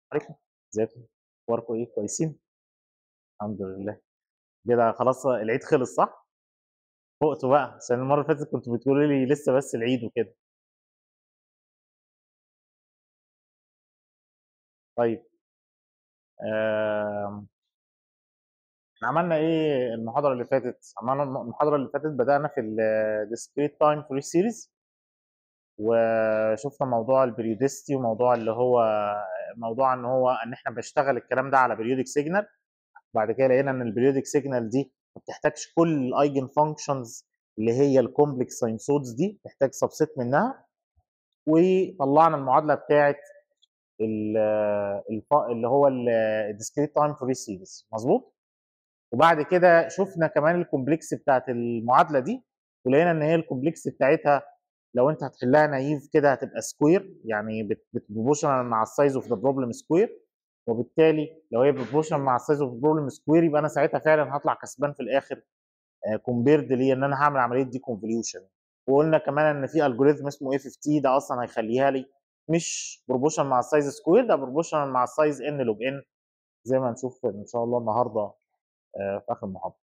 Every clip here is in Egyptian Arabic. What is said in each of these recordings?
عليكم ازيكم اخباركم ايه كويسين الحمد لله كده خلاص العيد خلص صح فقتوا بقى عشان المره اللي فاتت كنتوا بتقولوا لي لسه بس العيد وكده طيب آم، احنا عملنا ايه المحاضره اللي فاتت عملنا الم- المحاضره اللي فاتت بدانا في الديسكريت تايم فري سيريز وشفنا موضوع البريودستي وموضوع اللي هو موضوع ان هو ان احنا بنشتغل الكلام ده على بريودك سيجنال بعد كده لقينا ان البريودك سيجنال دي ما بتحتاجش كل الايجن فانكشنز اللي هي الكومبلكس ساينسودز دي تحتاج سبسيت منها وطلعنا المعادله بتاعه ال- الف- اللي هو الديسكريت تايم فري سيريز مظبوط وبعد كده شفنا كمان الكومبلكس بتاعت المعادله دي ولقينا ان هي الكومبلكس بتاعتها لو انت هتحلها نايف كده هتبقى سكوير يعني بتبروبوشنال مع السايز اوف ذا بروبلم سكوير وبالتالي لو هي بروبوشنال مع السايز اوف بروبلم سكوير يبقى انا ساعتها فعلا هطلع كسبان في الاخر كومبيرد ليه ان انا هعمل عمليه دي كونفوليوشن وقلنا كمان ان في الجوريزم اسمه اف اف تي ده اصلا هيخليها لي مش بروبوشنال مع السايز سكوير ده بروبوشنال مع السايز ان لوج ان زي ما هنشوف ان شاء الله النهارده آه، في اخر المحاضره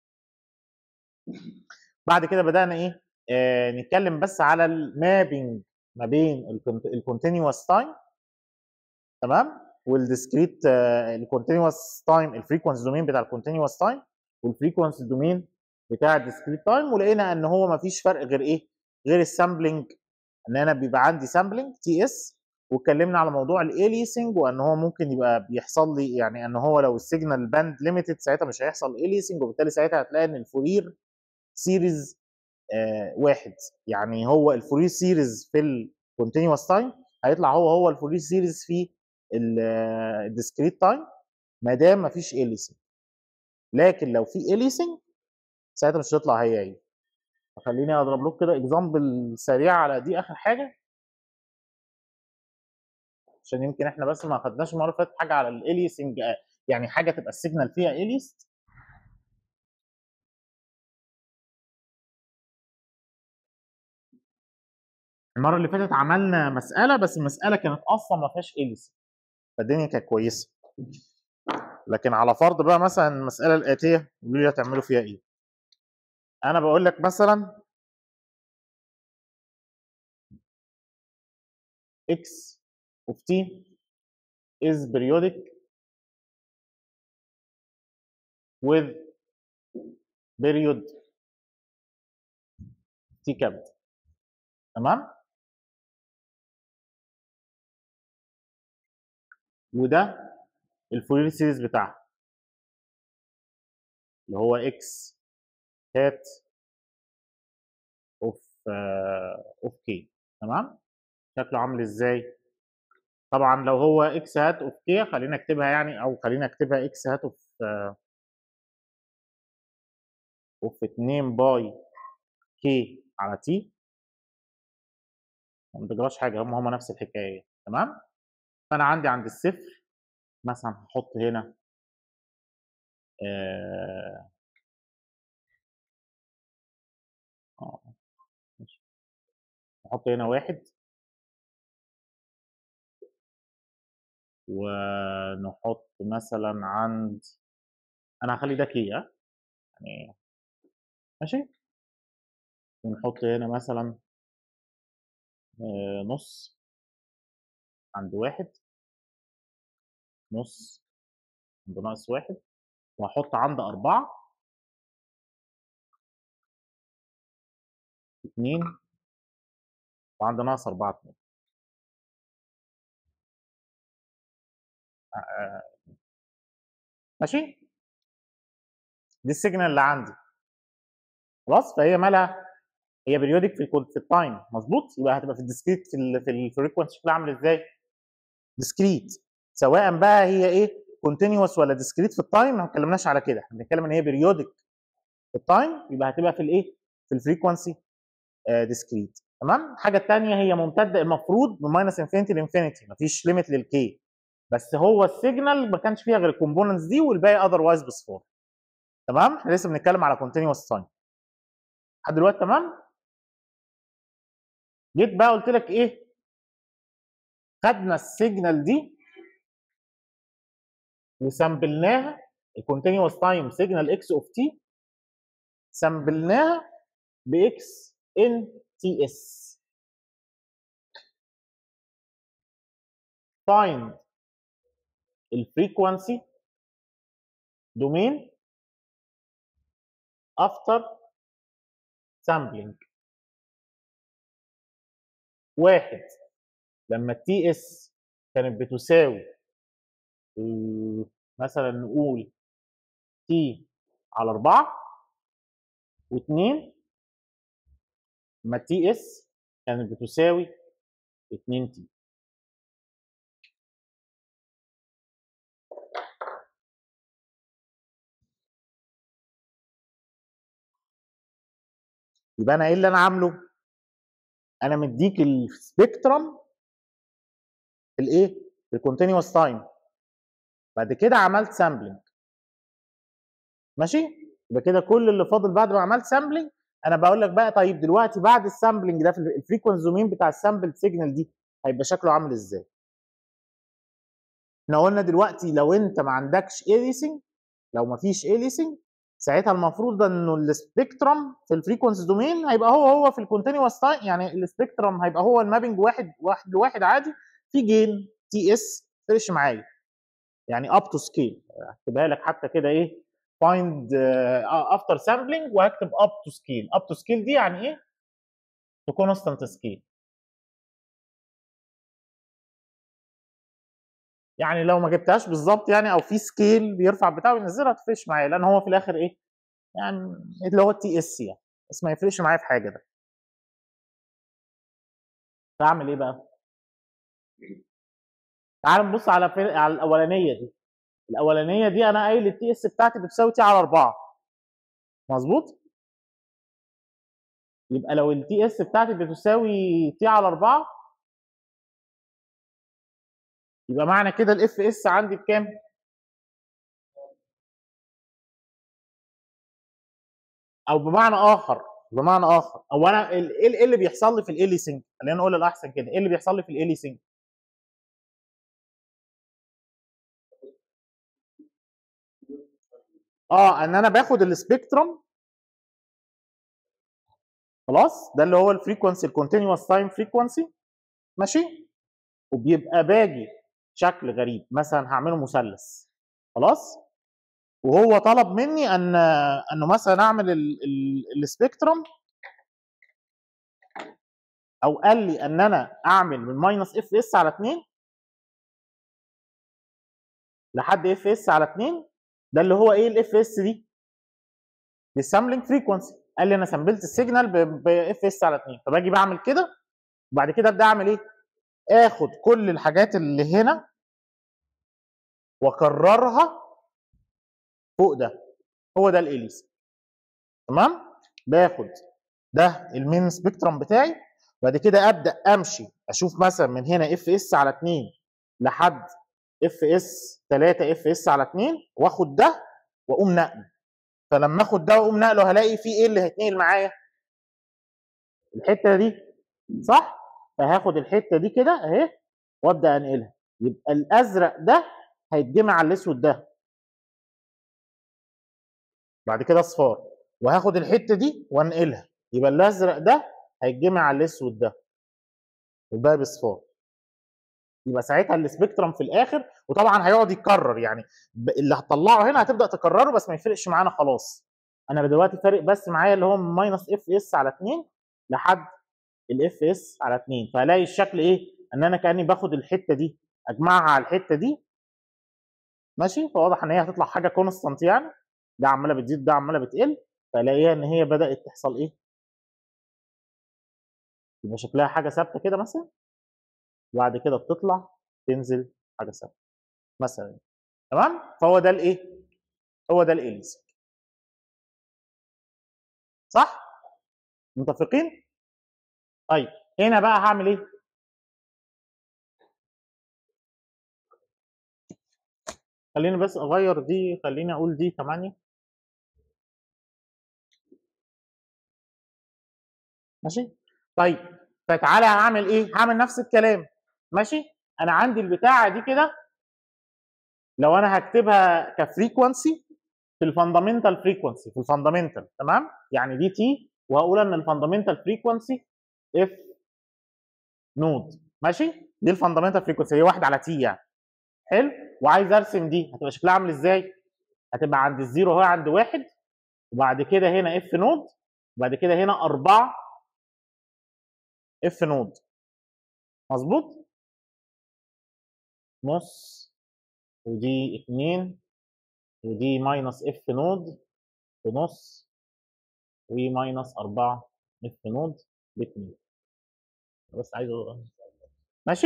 بعد كده بدانا ايه آه نتكلم بس على المابينج ما بين الكونتينوس تايم تمام والديسكريت الكونتينوس تايم الفريكونسي دومين بتاع الكونتينوس تايم والفريكونسي دومين بتاع الديسكريت تايم ولقينا ان هو ما فيش فرق غير ايه غير السامبلنج ان انا بيبقى عندي سامبلنج تي اس واتكلمنا على موضوع الاليسنج وان هو ممكن يبقى بيحصل لي يعني ان هو لو السيجنال باند ليميتد ساعتها مش هيحصل اليسنج وبالتالي ساعتها هتلاقي ان الفورير سيريز آه واحد يعني هو الفورير سيريز في الكونتينوس تايم هيطلع هو هو الفورير سيريز في الديسكريت تايم ما دام ما فيش اليسنج لكن لو في اليسنج ساعتها مش هتطلع هي هي خليني اضرب لكم كده اكزامبل سريع على دي اخر حاجه عشان يمكن احنا بس ما خدناش المره اللي فاتت حاجه على الاليسنج يعني حاجه تبقى السيجنال فيها اليست المره اللي فاتت عملنا مساله بس المساله كانت اصلا ما فيهاش اليست فالدنيا كانت كويسه لكن على فرض بقى مثلا المساله الاتيه قولوا لي هتعملوا فيها ايه انا بقول لك مثلا x of t is periodic with period t capital تمام وده الفورير سيريز بتاعها اللي هو x هات اوف اوف كي تمام شكله عامل ازاي طبعا لو هو اكس هات اوف كي خلينا اكتبها يعني او خلينا اكتبها اكس هات اوف اوف 2 باي كي على تي ما بتجراش حاجه هم هم نفس الحكايه تمام فانا عندي عند الصفر مثلا هحط هنا اه آه، ماشي. نحط هنا واحد ونحط مثلا عند انا هخلي ده كي ها يعني ماشي ونحط هنا مثلا آه، نص عند واحد نص عند ناقص واحد وهحط عند أربعة اتنين وعند ناقص أربعة اتنين آه، ماشي دي السيجنال اللي عندي خلاص فهي مالها هي بريودك في الكود في التايم مظبوط يبقى هتبقى في الديسكريت في ال في الفريكونسي شكلها عامل ازاي ديسكريت سواء بقى هي ايه كونتينوس ولا ديسكريت في التايم ما اتكلمناش على كده احنا بنتكلم ان هي بريودك في التايم يبقى هتبقى في الايه في الفريكونسي ديسكريت تمام الحاجه الثانيه هي ممتده المفروض من ماينس انفينيتي لانفينيتي مفيش ليميت للكي بس هو السيجنال ما كانش فيها غير الكومبوننتس دي والباقي اذروايز بصفار تمام احنا لسه بنتكلم على كونتينوس تايم لحد دلوقتي تمام جيت بقى قلت لك ايه خدنا السيجنال دي وسامبلناها الكونتينوس تايم سيجنال اكس اوف تي سامبلناها باكس ان تي اس find الفريكوانسي domain after sampling واحد لما التي اس كانت بتساوي مثلا نقول تي على 4 واثنين لما التي اس كانت بتساوي 2 تي يبقى انا ايه اللي انا عامله؟ انا مديك السبيكترم الايه؟ الكونتينوس تايم بعد كده عملت سامبلنج ماشي؟ يبقى كده كل اللي فاضل بعد ما عملت سامبلنج انا بقول لك بقى طيب دلوقتي بعد السامبلنج ده في الفريكونسي دومين بتاع السامبل سيجنال دي هيبقى شكله عامل ازاي؟ احنا قلنا دلوقتي لو انت ما عندكش اليسنج لو ما فيش اليسنج ساعتها المفروض انه السبيكترم في الفريكونسي دومين هيبقى هو هو في الكونتينوس تايم يعني السبيكترم هيبقى هو المابنج واحد واحد لواحد عادي في جين تي اس فرش معايا يعني اب تو سكيل هكتبها لك حتى كده ايه فايند افتر سامبلنج وهكتب اب تو سكيل اب تو سكيل دي يعني ايه تو كونستانت سكيل يعني لو ما جبتهاش بالظبط يعني او في سكيل بيرفع بتاعه وينزلها تفرقش معايا لان هو في الاخر ايه يعني اللي هو التي اس يعني بس ما يفرقش معايا في حاجه ده فاعمل ايه بقى تعال نبص على على الاولانيه دي الاولانيه دي انا قايل التي اس بتاعتي بتساوي تي على 4 مظبوط يبقى لو التي اس بتاعتي بتساوي تي على 4 يبقى معنى كده الاف اس عندي بكام؟ او بمعنى اخر بمعنى اخر او انا ايه اللي بيحصل لي في الايلي سينك؟ خلينا نقول الاحسن كده ايه اللي بيحصل لي في الايلي سينك؟ اه ان انا باخد السبيكترم خلاص ده اللي هو الفريكونسي الكونتينوس تايم فريكونسي ماشي وبيبقى باجي شكل غريب مثلا هعمله مثلث خلاص وهو طلب مني ان انه مثلا اعمل السبيكترم او قال لي ان انا اعمل من ماينس اف اس على 2 لحد اف اس على 2 ده اللي هو ايه الاف اس دي؟ السامبلنج فريكونسي قال لي انا سامبلت السيجنال باف اس على 2 فباجي بعمل كده وبعد كده ابدا اعمل ايه؟ اخد كل الحاجات اللي هنا واكررها فوق ده هو ده الاليس تمام باخد ده المين سبيكترم بتاعي بعد كده ابدا امشي اشوف مثلا من هنا اف اس على 2 لحد اف اس 3 اف اس على 2 واخد ده واقوم نقله فلما اخد ده واقوم نقله هلاقي في ايه اللي هيتنقل معايا الحته دي صح فهاخد الحته دي كده اهي وابدا انقلها يبقى الازرق ده هيتجمع على الاسود ده بعد كده اصفار وهاخد الحته دي وانقلها يبقى الازرق ده هيتجمع على الاسود ده والباقي بصفار يبقى ساعتها السبيكترم في الاخر وطبعا هيقعد يتكرر يعني اللي هتطلعه هنا هتبدا تكرره بس ما يفرقش معانا خلاص انا دلوقتي فارق بس معايا اللي هو من ماينس اف اس على 2 لحد الاف اس على 2 فهلاقي الشكل ايه ان انا كاني باخد الحته دي اجمعها على الحته دي ماشي فواضح ان هي هتطلع حاجه كونستانت يعني ده عماله بتزيد ده عماله بتقل فالاقيها ان هي بدات تحصل ايه يبقى شكلها حاجه ثابته كده مثلا وبعد كده بتطلع تنزل حاجه ثابته مثلا تمام فهو ده الايه هو ده الاليس صح متفقين طيب هنا بقى هعمل ايه خليني بس اغير دي خليني اقول دي 8 ماشي طيب فتعالى هعمل ايه هعمل نفس الكلام ماشي انا عندي البتاعه دي كده لو انا هكتبها كفريكونسي في الفاندامنتال فريكونسي في الفاندامنتال تمام يعني دي تي وهقول ان الفاندامنتال فريكونسي اف نود ماشي دي الفاندامنتال فريكونسي هي واحد على تي يعني حلو وعايز ارسم دي هتبقى شكلها عامل ازاي هتبقى عند الزيرو اهو عند واحد وبعد كده هنا اف نود وبعد كده هنا أربعة اف نود مظبوط نص ودي اتنين ودي ماينس اف نود بنص وماينس أربعة اف نود باتنين بس عايز أقول ماشي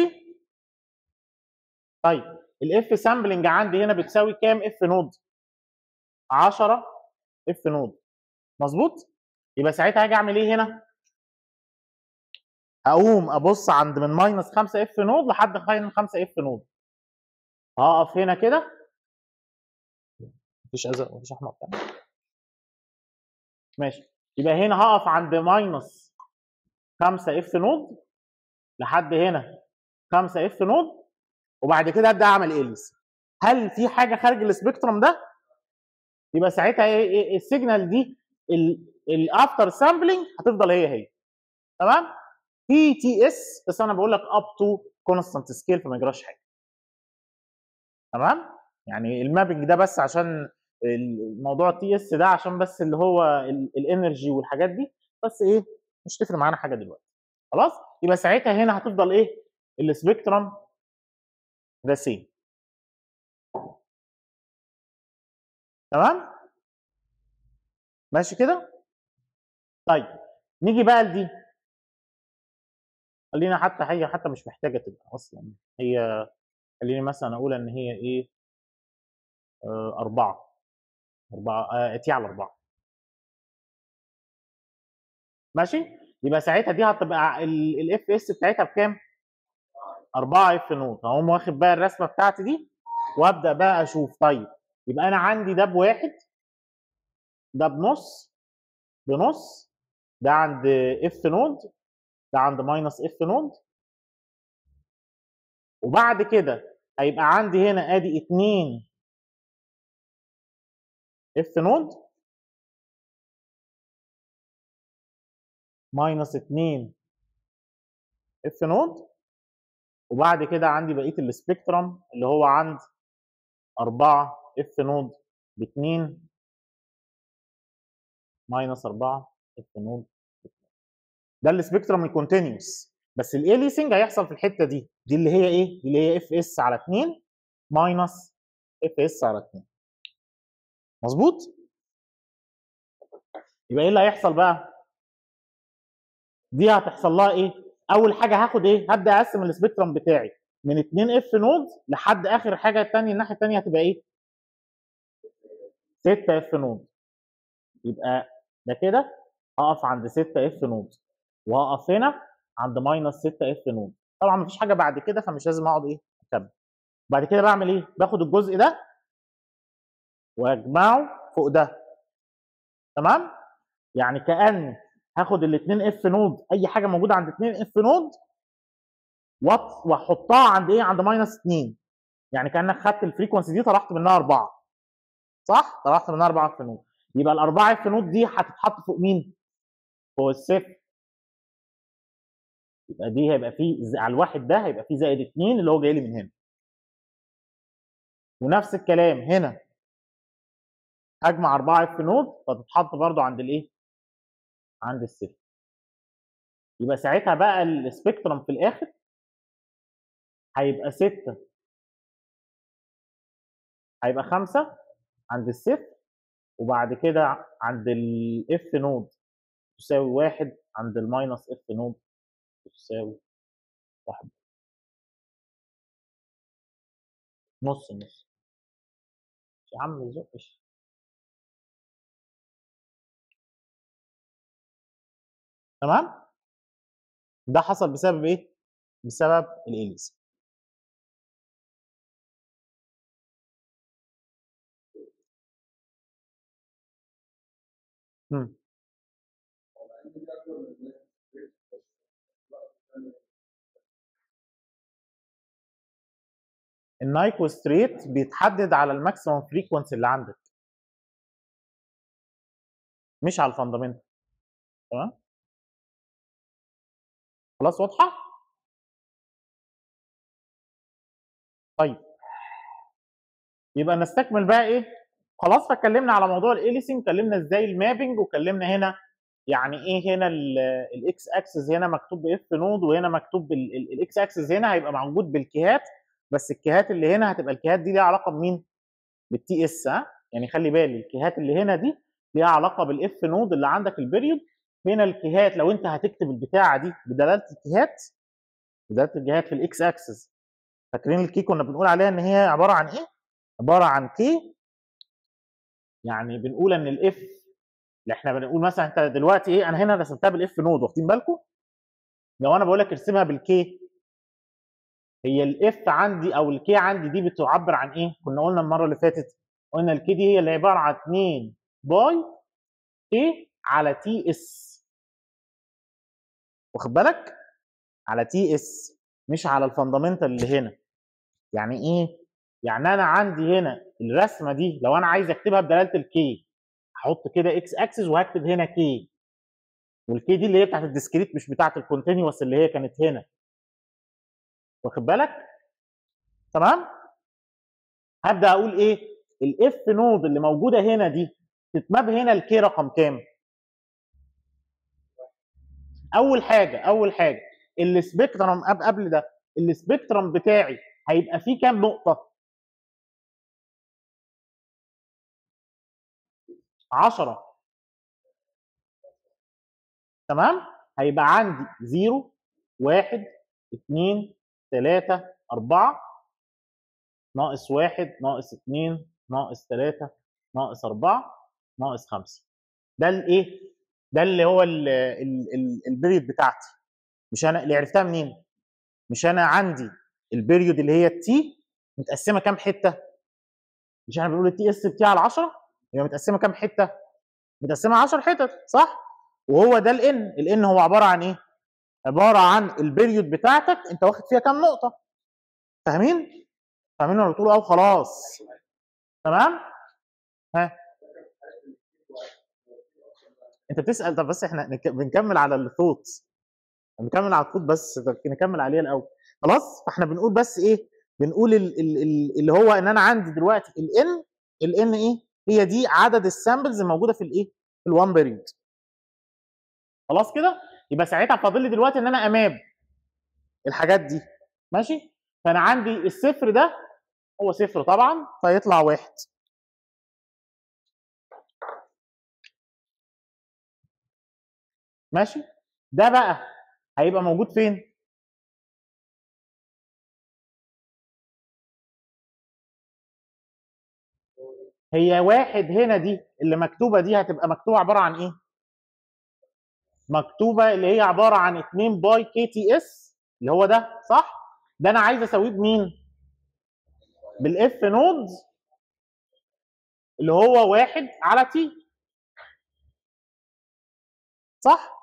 طيب الاف سامبلنج عندي هنا بتساوي كام اف نود 10 اف نود مظبوط يبقى ساعتها هاجي اعمل ايه هنا اقوم ابص عند من ماينس 5 اف نود لحد 5 اف نود هقف هنا كده مفيش ازرق مفيش احمر تاني ماشي يبقى هنا هقف عند ماينس 5 اف نود لحد هنا 5 اف نود وبعد كده ابدا اعمل اليس هل في حاجه خارج السبيكترم ده يبقى ساعتها ايه إيه السيجنال دي الافتر سامبلنج هتفضل هي هي تمام في تي اس بس انا بقول لك اب تو كونستانت سكيل فما يجراش حاجه تمام يعني المابنج ده بس عشان الموضوع التي اس ده عشان بس اللي هو الانرجي والحاجات دي بس ايه مش تفرق معانا حاجه دلوقتي خلاص يبقى ساعتها هنا هتفضل ايه السبيكترم ذا سيم تمام ماشي كده طيب نيجي بقى لدي خلينا حتى هي حتى مش محتاجه تبقى اصلا هي خليني مثلا اقول ان هي ايه آه أربعة أربعة آه تي على أربعة ماشي يبقى ساعتها دي هتبقى الاف اس بتاعتها بكام؟ 4 اف نوت هقوم واخد بقى الرسمه بتاعتي دي وابدا بقى اشوف طيب يبقى انا عندي ده بواحد ده بنص بنص ده عند اف نود ده عند ماينس اف نود وبعد كده هيبقى عندي هنا ادي 2 اف نود ماينس 2 اف نود وبعد كده عندي بقيه السبيكترم اللي هو عند 4 اف نود ب 2 ماينس 4 اف نود ده السبيكترم الكونتينيوس بس الاليسنج هيحصل في الحته دي دي اللي هي ايه؟ دي اللي هي اف اس على 2 ماينس اف اس على 2 مظبوط؟ يبقى ايه اللي هيحصل بقى؟ دي هتحصل لها ايه؟ اول حاجه هاخد ايه؟ هبدا اقسم السبيكترم بتاعي من 2 اف نود لحد اخر حاجه الثانيه الناحيه الثانيه هتبقى ايه؟ 6 اف نود يبقى ده كده هقف عند 6 اف نود وهقف هنا عند ماينس 6 اف نود طبعا مفيش حاجه بعد كده فمش لازم اقعد ايه اكمل بعد كده بعمل ايه باخد الجزء ده واجمعه فوق ده تمام يعني كان هاخد الاثنين اف نود اي حاجه موجوده عند 2 اف نود واحطها عند ايه عند ماينس 2 يعني كانك خدت الفريكونسي دي طرحت منها 4 صح طرحت منها 4 اف نود يبقى الاربعه اف نود دي هتتحط فوق مين فوق الصفر يبقى دي هيبقى فيه على الواحد ده هيبقى فيه زائد 2 اللي هو جاي لي من هنا ونفس الكلام هنا اجمع 4 اف نود فتتحط برضو عند الايه عند الصفر يبقى ساعتها بقى السبيكترم في الاخر هيبقى 6 هيبقى 5 عند الصفر وبعد كده عند الاف نود تساوي واحد عند الماينس اف نود تساوي واحد نص نص يا عم ما تزقش تمام ده حصل بسبب ايه بسبب الاليس امم النايكوست ريت بيتحدد على الماكسيمم فريكونسي اللي عندك مش على الفاندامنتال تمام خلاص واضحه طيب يبقى نستكمل بقى ايه خلاص فاتكلمنا على موضوع الاليسنج اتكلمنا ازاي المابنج وكلمنا هنا يعني ايه هنا الاكس اكسس هنا مكتوب باف نود وهنا مكتوب الاكس اكسس هنا هيبقى موجود بالكيهات بس الكيهات اللي هنا هتبقى الكيهات دي ليها علاقه بمين؟ بالتي اس ها يعني خلي بالي الكيهات اللي هنا دي ليها علاقه بالاف نود اللي عندك البيريود هنا الكيهات لو انت هتكتب البتاعه دي بدلاله الكيهات بدلاله الجهات في الاكس اكسس فاكرين الكي كنا بنقول عليها ان هي عباره عن ايه؟ عباره عن كي يعني بنقول ان الاف اللي احنا بنقول مثلا انت دلوقتي ايه انا هنا رسمتها بالاف نود واخدين بالكم؟ لو انا بقول لك ارسمها بالكي هي الاف عندي او الكي عندي دي بتعبر عن ايه؟ كنا قلنا المره اللي فاتت قلنا الكي دي هي اللي عباره عن 2 باي كي على تي اس واخد بالك؟ على تي اس مش على الفاندامنتال اللي هنا يعني ايه؟ يعني انا عندي هنا الرسمه دي لو انا عايز اكتبها بدلاله الكي هحط كده اكس اكسس وهكتب هنا كي والكي دي اللي هي بتاعت الديسكريت مش بتاعت الكونتينوس اللي هي كانت هنا واخد بالك تمام هبدا اقول ايه الاف نود اللي موجوده هنا دي تتماب هنا الكي رقم كام اول حاجه اول حاجه السبيكترم قبل ده السبيكترم بتاعي هيبقى فيه كام نقطه 10 تمام هيبقى عندي 0 1 2 3 4 ناقص 1 ناقص 2 ناقص 3 ناقص 4 ناقص 5 ده الايه ده اللي هو البيريود بتاعتي مش انا اللي عرفتها منين مش انا عندي البيريود اللي هي التي متقسمه كام حته مش احنا بنقول التي اس بتاعي على 10 هي متقسمه كام حته متقسمه 10 حتت صح وهو ده الان الان هو عباره عن ايه عباره عن البيريود بتاعتك انت واخد فيها كام نقطه فاهمين فاهمين ولا بتقولوا اه خلاص تمام ها انت بتسال طب بس احنا بنكمل على الثوت نكمل على الثوت بس نكمل عليه الاول خلاص فاحنا بنقول بس ايه بنقول ال ال ال اللي هو ان انا عندي دلوقتي الان الان ايه هي دي عدد السامبلز الموجوده في الايه في الوان بيريود خلاص كده يبقى ساعتها فاضل لي دلوقتي ان انا اماب الحاجات دي ماشي فانا عندي الصفر ده هو صفر طبعا فيطلع واحد ماشي ده بقى هيبقى موجود فين هي واحد هنا دي اللي مكتوبه دي هتبقى مكتوبه عباره عن ايه مكتوبه اللي هي عباره عن 2 باي كي تي اس اللي هو ده صح ده انا عايز اسويه بمين بالاف نود اللي هو واحد على تي صح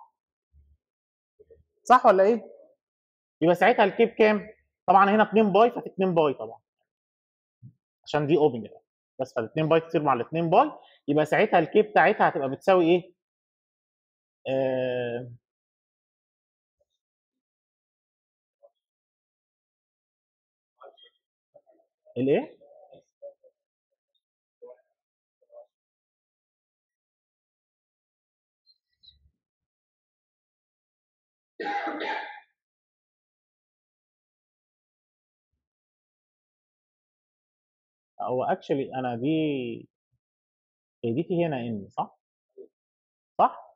صح ولا ايه يبقى ساعتها الكيب كام طبعا هنا 2 باي ففي 2 باي طبعا عشان دي اوبن بس فال 2 باي تصير مع ال 2 باي يبقى ساعتها الكيب بتاعتها هتبقى بتساوي ايه آه الايه هو اكشلي انا دي هي دي في هنا ان صح؟ صح؟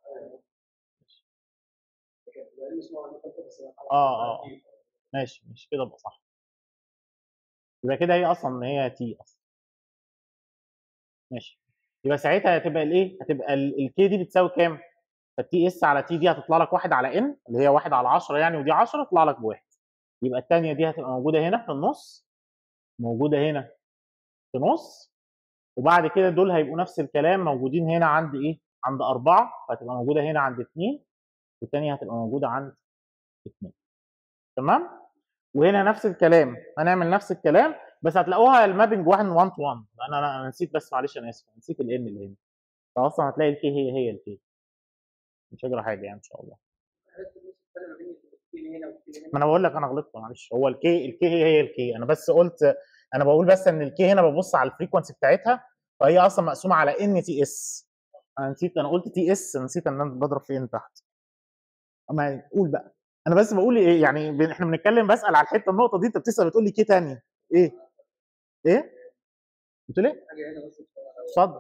اه اه ماشي مش كده بقى صح يبقى كده هي اصلا هي تي اصلا ماشي يبقى ساعتها هتبقى الايه؟ هتبقى الكي دي بتساوي كام؟ فالتي اس على تي دي هتطلع لك واحد على ان اللي هي واحد على 10 يعني ودي 10 تطلع لك بواحد يبقى الثانيه دي هتبقى موجوده هنا في النص موجوده هنا في نص وبعد كده دول هيبقوا نفس الكلام موجودين هنا عند ايه؟ عند أربعة فهتبقى موجودة هنا عند اثنين والثانية هتبقى موجودة عند اثنين تمام؟ وهنا نفس الكلام هنعمل نفس الكلام بس هتلاقوها المابنج 1 1 تو 1 انا انا نسيت بس معلش انا اسف نسيت الان اللي هنا فاصلا هتلاقي الكي هي هي الكي مش هجرى حاجه يعني ان شاء الله ما انا بقول لك انا غلطت معلش هو الكي الكي هي هي الكي انا بس قلت انا بقول بس ان الكي هنا ببص على الفريكونسي بتاعتها فهي اصلا مقسومه على ان تي اس انا نسيت انا قلت تي اس نسيت ان انا بضرب في ان تحت اما قول بقى انا بس بقول ايه يعني ب- احنا بنتكلم بسال على الحته النقطه دي انت بتسال بتقول لي كي تانية ايه ايه بتقول ايه اتفضل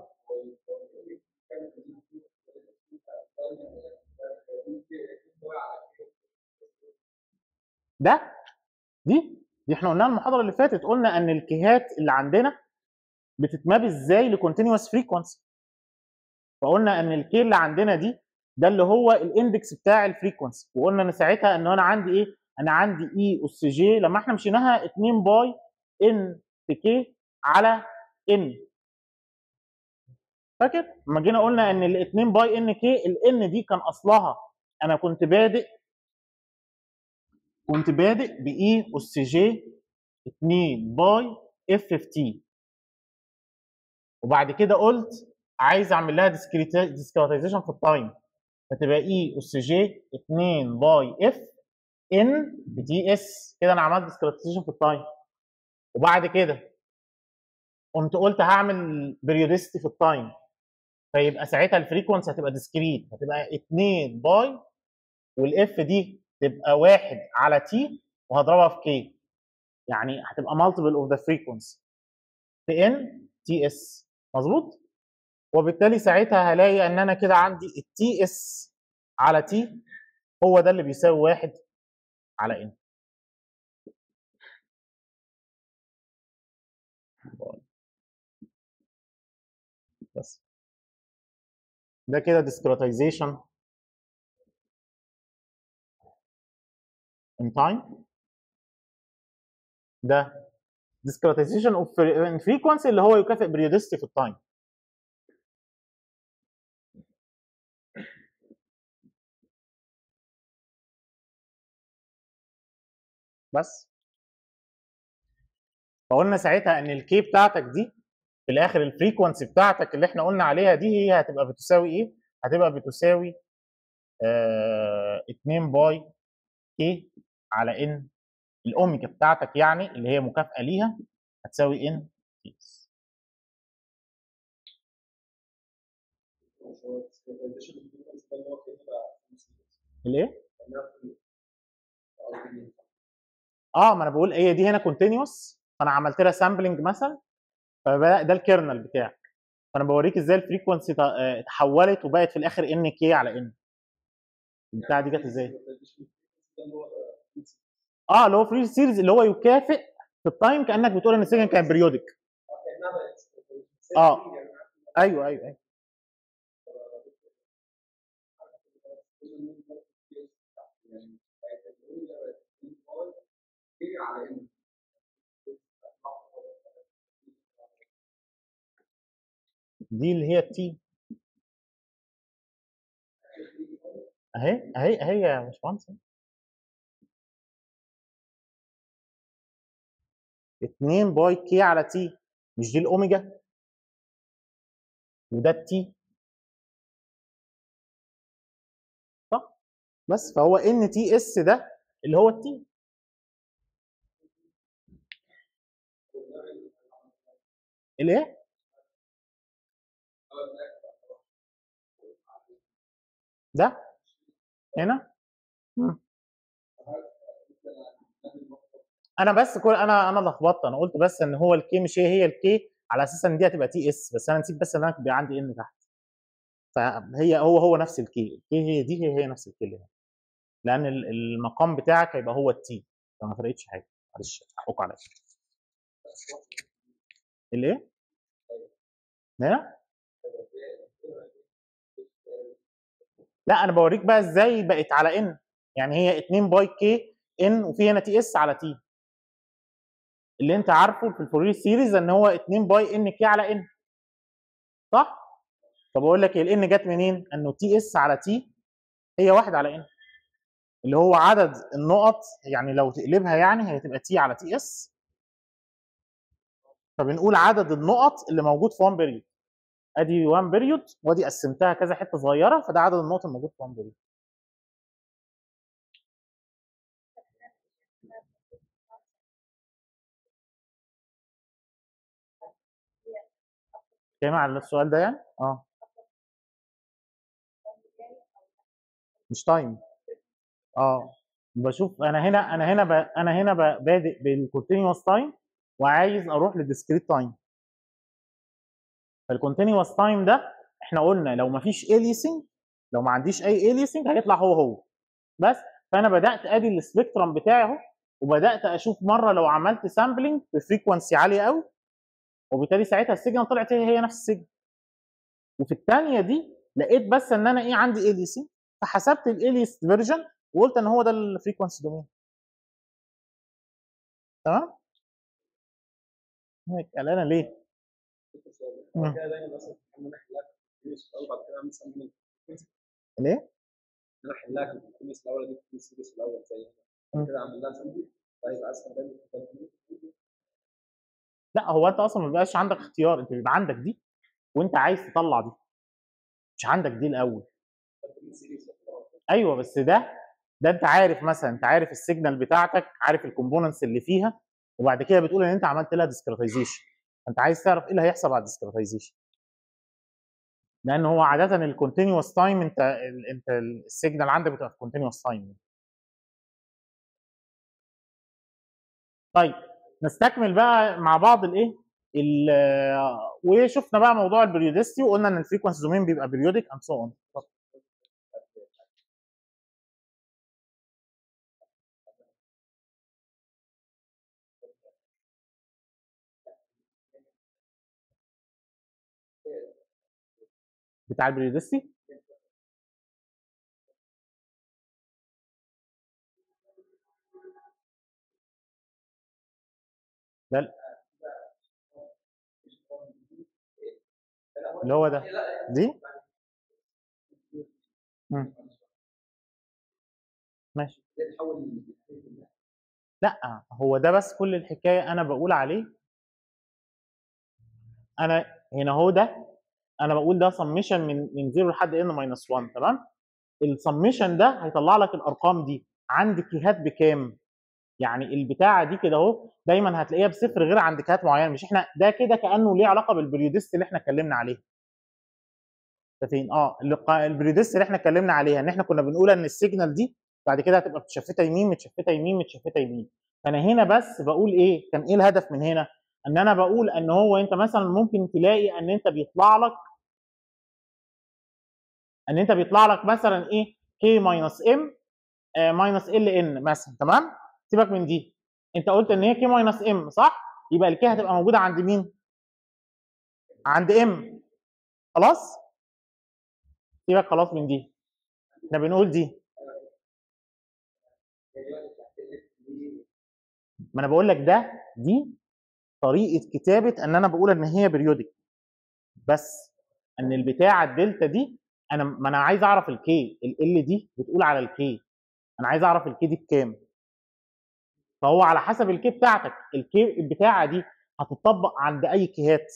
ده دي دي احنا قلناها المحاضره اللي فاتت قلنا ان الكيهات اللي عندنا بتتماب ازاي لكونتينوس فريكونسي فقلنا ان الكي اللي عندنا دي ده اللي هو الاندكس بتاع الفريكونسي وقلنا ان ساعتها ان انا عندي ايه انا عندي اي اس جي لما احنا مشيناها 2 باي ان في كي على ان فاكر لما جينا قلنا ان ال 2 باي ان كي الان دي كان اصلها انا كنت بادئ كنت بادئ باي اس جي 2 باي اف في تي وبعد كده قلت عايز اعمل لها ديسكريتايزيشن في التايم فتبقى اي اس جي 2 باي اف ان بتي اس كده انا عملت ديسكريتايزيشن في التايم وبعد كده قمت قلت هعمل بريودستي في التايم فيبقى ساعتها الفريكونسي هتبقى ديسكريت هتبقى 2 باي والاف دي تبقى 1 على تي وهضربها في كي يعني هتبقى مالتيبل اوف ذا فريكونسي في ان تي اس مظبوط وبالتالي ساعتها هلاقي ان انا كده عندي التي اس على تي هو ده اللي بيساوي 1 على ان بس ده كده discretization in time ده discretization of fre- in frequency اللي هو يكافئ periodicity في التايم بس فقلنا ساعتها ان الكي بتاعتك دي في الاخر الفريكونسي بتاعتك اللي احنا قلنا عليها دي هي هتبقى بتساوي ايه؟ هتبقى بتساوي آه 2 باي كي على ان الاوميجا بتاعتك يعني اللي هي مكافاه ليها هتساوي ان تي اس الايه؟ اه ما انا بقول هي دي هنا كونتينوس فانا عملت لها سامبلنج مثلا فبقى ده الكيرنل بتاعك فانا بوريك ازاي الفريكونسي ت- آه، اتحولت وبقت في الاخر ان كي على ان البتاع دي جت ازاي؟ اه اللي هو فري سيريز اللي هو يكافئ في التايم كانك بتقول ان السيجن كان بريودك اه ايوه ايوه ايوه دي اللي هي التي اهي اهي اهي يا باشمهندس 2 باي كي على تي مش دي الاوميجا وده التي صح بس فهو ان تي اس ده اللي هو التي الايه ده هنا مم. انا بس كل انا انا لخبطت انا قلت بس ان هو الكي مش هي هي الكي على اساس ان دي هتبقى تي اس بس انا نسيت بس ان انا بيبقى عندي ان تحت فهي هو هو نفس الكي الكي هي دي هي هي نفس الكي اللي هنا لان ال- المقام بتاعك هيبقى هو التي فما فرقتش حاجه معلش حقوق عليا الايه؟ هنا؟ لا انا بوريك بقى ازاي بقت على ان يعني هي 2 باي كي ان وفي هنا تي اس على تي اللي انت عارفه في الفورير سيريز ان هو 2 باي ان كي على ان صح؟ فبقول لك الان جت منين؟ انه تي اس على تي هي واحد على ان اللي هو عدد النقط يعني لو تقلبها يعني هي تبقى تي على تي اس فبنقول عدد النقط اللي موجود في 1 بيريود ادي 1 بيريود وادي قسمتها كذا حته صغيره فده عدد النقط الموجود في 1 بيريود جامع على السؤال ده يعني؟ اه مش تايم اه بشوف انا هنا انا هنا ب... انا هنا ب- بادئ بالكونتينوس تايم وعايز اروح للديسكريت تايم فالكونتينوس تايم ده احنا قلنا لو ما فيش اليسنج لو ما عنديش اي اليسنج هيطلع هو هو بس فانا بدات ادي السبيكترم بتاعي اهو وبدات اشوف مره لو عملت سامبلنج بفريكونسي عاليه قوي وبالتالي ساعتها السيجنال طلعت هي هي نفس السيجنال وفي الثانيه دي لقيت بس ان انا ايه عندي اليسنج فحسبت الاليس فيرجن وقلت ان هو ده الفريكونسي دومين تمام هيك قلقانه ليه؟ مم. كده دايما مثلا ان انا احلها كونتينوس الاول بعد كده اعمل سامبلنج ليه؟ انا احلها كونتينوس الاول اجيب كل سيريس الاول زي مم. كده اعمل لها سامبلنج فيبقى اسهل دايما في التنفيذ. لا هو انت اصلا ما بيبقاش عندك اختيار انت بيبقى عندك دي وانت عايز تطلع دي مش عندك دي الاول كل سيريس الاول. ايوه بس ده ده انت عارف مثلا انت عارف السيجنال بتاعتك عارف الكومبوننتس اللي فيها وبعد كده بتقول ان انت عملت لها ديسكريتايزيشن انت عايز تعرف ايه اللي هيحصل بعد الديسكريتايزيشن لان هو عاده الكونتينوس تايم انت ال- انت السيجنال عندك بتبقى في كونتينوس تايم طيب نستكمل بقى مع بعض الايه ال- وشفنا بقى موضوع البريودستي وقلنا ان الفريكونسي دومين بيبقى بريودك اند سو اون بتاع البريودستي ده ال- اللي هو ده دي مم. ماشي تحول لا هو ده بس كل الحكايه انا بقول عليه انا هنا هو ده انا بقول ده سميشن من من 0 لحد ان ماينس 1 تمام السميشن ده هيطلع لك الارقام دي عند كيهات بكام يعني البتاعه دي كده اهو دايما هتلاقيها بصفر غير عند كيهات معينه مش احنا ده كده كانه ليه علاقه بالبريودست اللي احنا اتكلمنا عليه ده فين اه اللقاء- البريودست اللي احنا اتكلمنا عليها ان احنا كنا بنقول ان السيجنال دي بعد كده هتبقى متشفته يمين متشفته يمين متشفته يمين فانا هنا بس بقول ايه كان ايه الهدف من هنا ان انا بقول ان هو انت مثلا ممكن تلاقي ان انت بيطلع لك ان انت بيطلع لك مثلا ايه كي ماينس ام ماينس ال ان مثلا تمام سيبك من دي انت قلت ان هي كي ماينس ام صح يبقى الكي هتبقى موجوده عند مين عند ام خلاص سيبك خلاص من دي احنا بنقول دي ما انا بقول لك ده دي طريقه كتابه ان انا بقول ان هي بريودك بس ان البتاعه الدلتا دي انا ما انا عايز اعرف الكي ال دي بتقول على الكي انا عايز اعرف الكي دي بكام فهو على حسب الكي بتاعتك الكي البتاعه دي هتطبق عند اي كيهات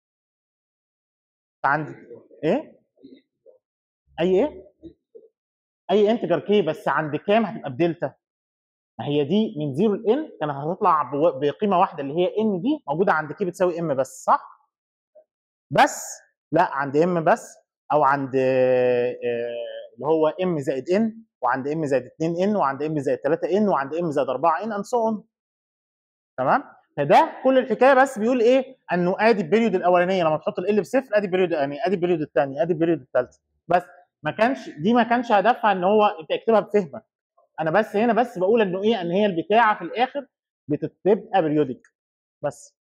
عند ايه اي ايه اي انتجر كي بس عند كام هتبقى بدلتا ما هي دي من 0 ل n كانت هتطلع بو- بقيمه واحده اللي هي n دي موجوده عند كي بتساوي ام بس صح بس لا عند ام بس او عند آه، آه، اللي هو ام زائد n وعند ام زائد 2 n وعند ام زائد 3 n وعند ام زائد 4 n and so on تمام فده كل الحكايه بس بيقول ايه انه ادي البيريود الاولانيه لما تحط ال بصفر ادي البيريود الاولاني ادي البيريود الثاني ادي البيريود الثالث بس ما كانش دي ما كانش هدفها ان هو انت اكتبها بفهمك انا بس هنا بس بقول انه ايه ان هي البتاعه في الاخر بتبقى بريودك بس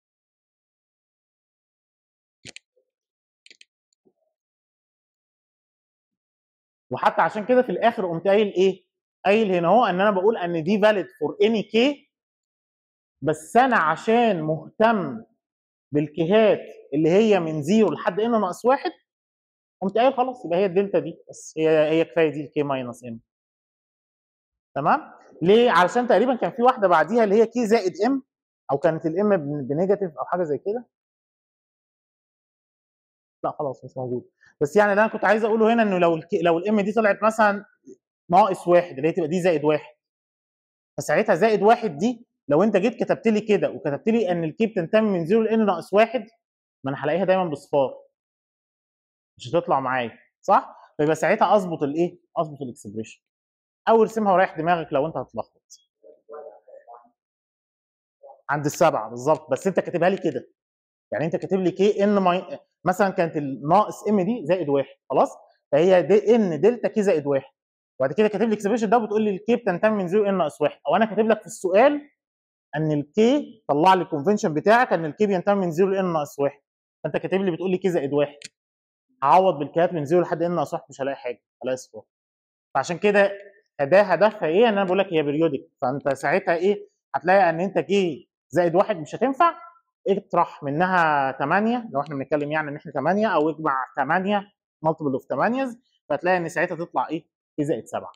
وحتى عشان كده في الاخر قمت قايل ايه؟ قايل هنا اهو ان انا بقول ان دي فاليد فور اني كي بس انا عشان مهتم بالكيهات اللي هي من زيرو لحد ان ناقص واحد قمت قايل خلاص يبقى هي الدلتا دي بس هي هي كفايه دي الكي ماينس ام تمام؟ ليه؟ علشان تقريبا كان في واحده بعديها اللي هي كي زائد ام او كانت الام بنيجاتيف او حاجه زي كده لا خلاص مش موجود بس يعني اللي انا كنت عايز اقوله هنا انه لو الك... لو الام دي طلعت مثلا ناقص واحد اللي هي تبقى دي زائد واحد فساعتها زائد واحد دي لو انت جيت كتبت لي كده وكتبت لي ان الكي بتنتمي من 0 لان ناقص واحد ما انا هلاقيها دايما بصفار مش هتطلع معايا صح؟ فيبقى ساعتها اظبط الايه؟ اظبط الاكسبريشن او ارسمها وريح دماغك لو انت هتلخبط عند السبعه بالظبط بس انت كاتبها لي كده يعني انت كاتب لي كي ان ماي مثلا كانت الناقص ام دي زائد واحد خلاص فهي دي ان دلتا كي زائد واحد وبعد كده كاتب لي الاكسبريشن ده وبتقول لي الكي بتنتمي من 0 ان ناقص واحد او انا كاتب لك في السؤال ان الكي طلع لي الكونفنشن بتاعك ان الكي بينتمي من 0 لان ناقص واحد فانت كاتب لي بتقول لي كي زائد واحد هعوض بالكيات من 0 لحد ان ناقص واحد مش هلاقي حاجه هلاقي صفار فعشان كده ده هدفها ايه ان انا بقول لك هي بريودك فانت ساعتها ايه هتلاقي ان انت كي زائد واحد مش هتنفع اطرح منها 8 لو احنا بنتكلم يعني ان احنا 8 او اجمع 8 مالتيبل اوف 8 فهتلاقي ان ساعتها تطلع ايه كي زائد 7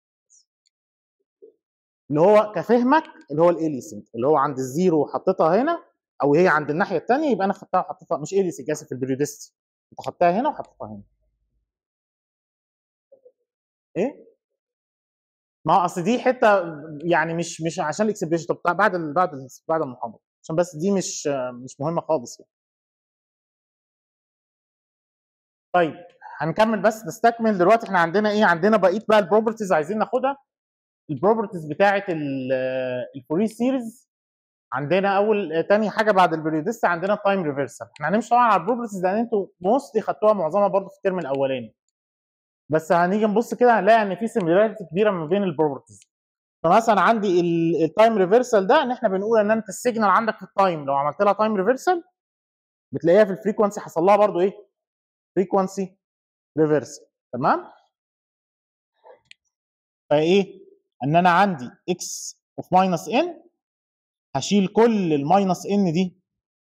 اللي هو كفهمك اللي هو الاليسنج اللي هو عند الزيرو حطيتها هنا او هي عند الناحيه الثانيه يبقى انا خدتها وحطيتها مش اليسنج اسف البريودستي انت خدتها هنا وحطيتها هنا ايه ما اصل دي حته يعني مش مش عشان الاكسبريشن طب بعد ال بعد ال بعد المحاضره عشان بس دي مش مش مهمه خالص يعني. طيب هنكمل بس نستكمل دلوقتي احنا عندنا ايه عندنا بقيه بقى البروبرتيز عايزين ناخدها البروبرتيز بتاعه الفوري سيريز عندنا اول تاني حاجه بعد البريودست عندنا التايم ريفرسال احنا هنمشي طبعا على البروبرتيز لان انتوا موستلي خدتوها معظمها برضه في الترم الاولاني بس هنيجي نبص كده هنلاقي ان في سيميلاريتي كبيره ما بين البروبرتيز فمثلا عندي التايم ريفرسال ده ان احنا بنقول ان انت السيجنال عندك في التايم لو عملت لها تايم ريفرسال بتلاقيها في الفريكونسي حصل لها برضه ايه فريكونسي ريفرسال تمام فايه ان انا عندي اكس اوف ماينس ان هشيل كل الماينس ان دي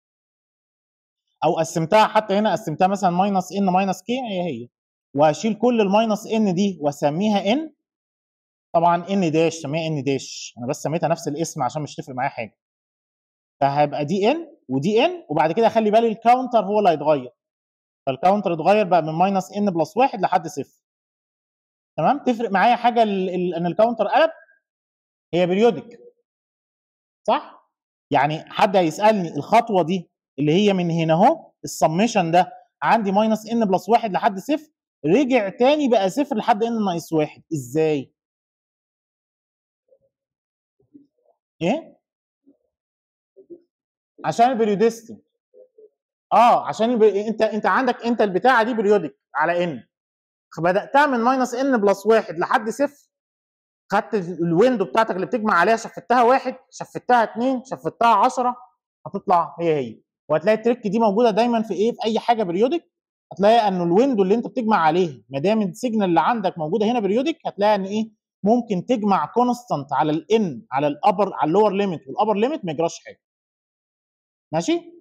او قسمتها حتى هنا قسمتها مثلا ماينس ان ماينس كي هي هي وهشيل كل الماينس ان دي واسميها ان طبعا ان داش سميها ان داش انا بس سميتها نفس الاسم عشان مش تفرق معايا حاجه فهيبقى دي ان ودي ان وبعد كده اخلي بالي الكاونتر هو اللي هيتغير فالكاونتر اتغير بقى من ماينس ان بلس واحد لحد صفر تمام تفرق معايا حاجه ال ال ان الكاونتر قلب هي بريودك صح يعني حد هيسالني الخطوه دي اللي هي من هنا اهو السميشن ده عندي ماينس ان بلس واحد لحد صفر رجع تاني بقى صفر لحد ان ناقص واحد ازاي؟ ايه؟ عشان البريودستي اه عشان الب... انت انت عندك انت البتاعه دي بريودك على ان بداتها من ماينس ان بلس واحد لحد صفر خدت الويندو بتاعتك اللي بتجمع عليها شفتها واحد شفتها اثنين شفتها 10 هتطلع هي هي وهتلاقي التريك دي موجوده دايما في ايه في اي حاجه بريودك هتلاقي ان الويندو اللي انت بتجمع عليه ما دام السيجنال اللي عندك موجوده هنا بريودك هتلاقي ان ايه ممكن تجمع كونستانت على الان على الابر على اللور ليميت والابر ليميت ما يجراش حاجه ماشي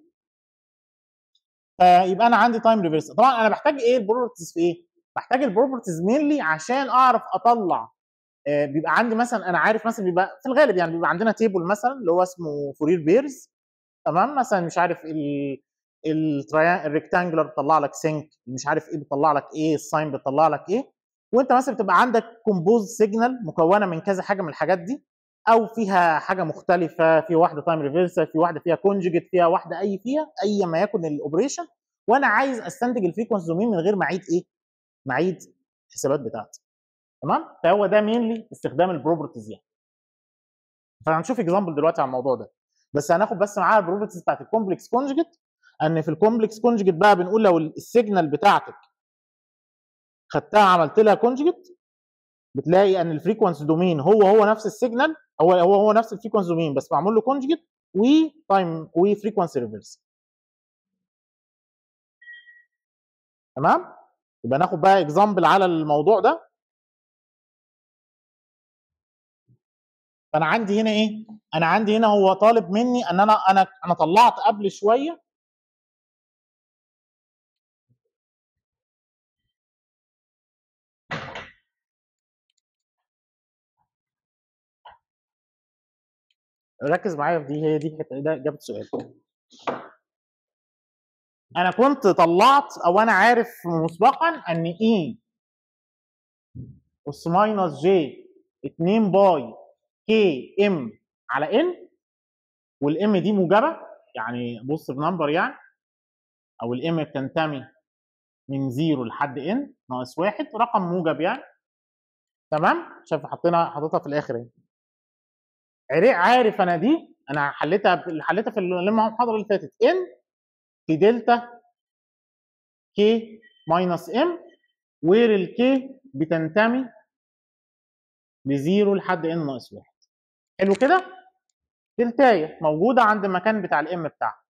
فيبقى انا عندي تايم ريفرس طبعا انا بحتاج ايه البروبرتيز في ايه بحتاج البروبرتيز مينلي عشان اعرف اطلع آه بيبقى عندي مثلا انا عارف مثلا بيبقى في الغالب يعني بيبقى عندنا تيبل مثلا اللي هو اسمه فورير بيرز تمام مثلا مش عارف ال الريكتانجلر بيطلع لك سينك مش عارف ايه بيطلع لك ايه الساين بيطلع لك ايه وانت مثلا بتبقى عندك كومبوز سيجنال مكونه من كذا حاجه من الحاجات دي او فيها حاجه مختلفه في واحده تايم ريفرسال في واحده فيها كونجيجيت فيها واحده اي فيها اي ما يكن الاوبريشن وانا عايز استنتج الفريكونسي دومين من غير ما اعيد ايه؟ ما اعيد الحسابات بتاعتي تمام؟ فهو ده مينلي استخدام البروبرتيز يعني فهنشوف اكزامبل دلوقتي على الموضوع ده بس هناخد بس معاها البروبرتيز بتاعت الكومبلكس كونجيجيت ان في الكومبلكس كونجيجيت بقى بنقول لو السيجنال بتاعتك خدتها عملت لها كونجيجيت بتلاقي ان الفريكونسي دومين هو هو نفس السيجنال هو هو هو نفس الفريكونسي دومين بس معمول له كونجيجيت وتايم وفريكونسي ريفرس تمام يبقى ناخد بقى اكزامبل على الموضوع ده فانا عندي هنا ايه انا عندي هنا هو طالب مني ان انا انا انا طلعت قبل شويه ركز معايا في دي هي دي الحته ده اجابه السؤال انا كنت طلعت او انا عارف مسبقا ان اي اس ماينس جي 2 باي كي ام على ان والام دي موجبه يعني بص بنمبر يعني او الام بتنتمي من 0 لحد ان ناقص 1 رقم موجب يعني تمام شايف حطينا حاططها في الاخر اهي عرق- عارف انا دي انا حليتها حليتها في المحاضره اللي فاتت ان في دلتا كي ماينس ام وير الكي بتنتمي لزيرو لحد ان ناقص واحد حلو كده دلتايه موجوده عند المكان بتاع الام بتاعها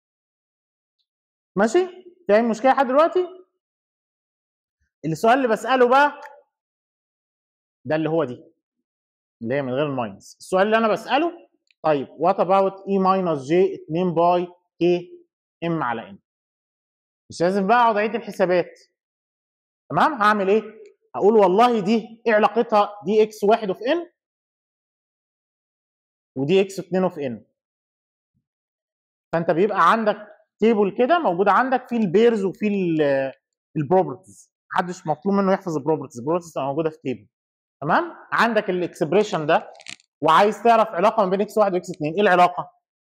ماشي في اي مشكله لحد دلوقتي السؤال اللي بساله بقى ده اللي هو دي اللي هي من غير الماينس السؤال اللي انا بساله طيب وات اباوت اي ماينس جي 2 باي كي ام على ان مش لازم بقى اقعد اعيد الحسابات تمام هعمل ايه هقول والله دي ايه علاقتها دي اكس واحد اوف ان ودي اكس 2 اوف ان فانت بيبقى عندك تيبل كده موجود عندك فيه البيرز وفيه البروبرتيز محدش مطلوب منه يحفظ البروبرتيز البروبرتيز تبقى موجوده في تيبل تمام عندك الاكسبريشن ده وعايز تعرف علاقه ما بين اكس 1 واكس 2 ايه العلاقه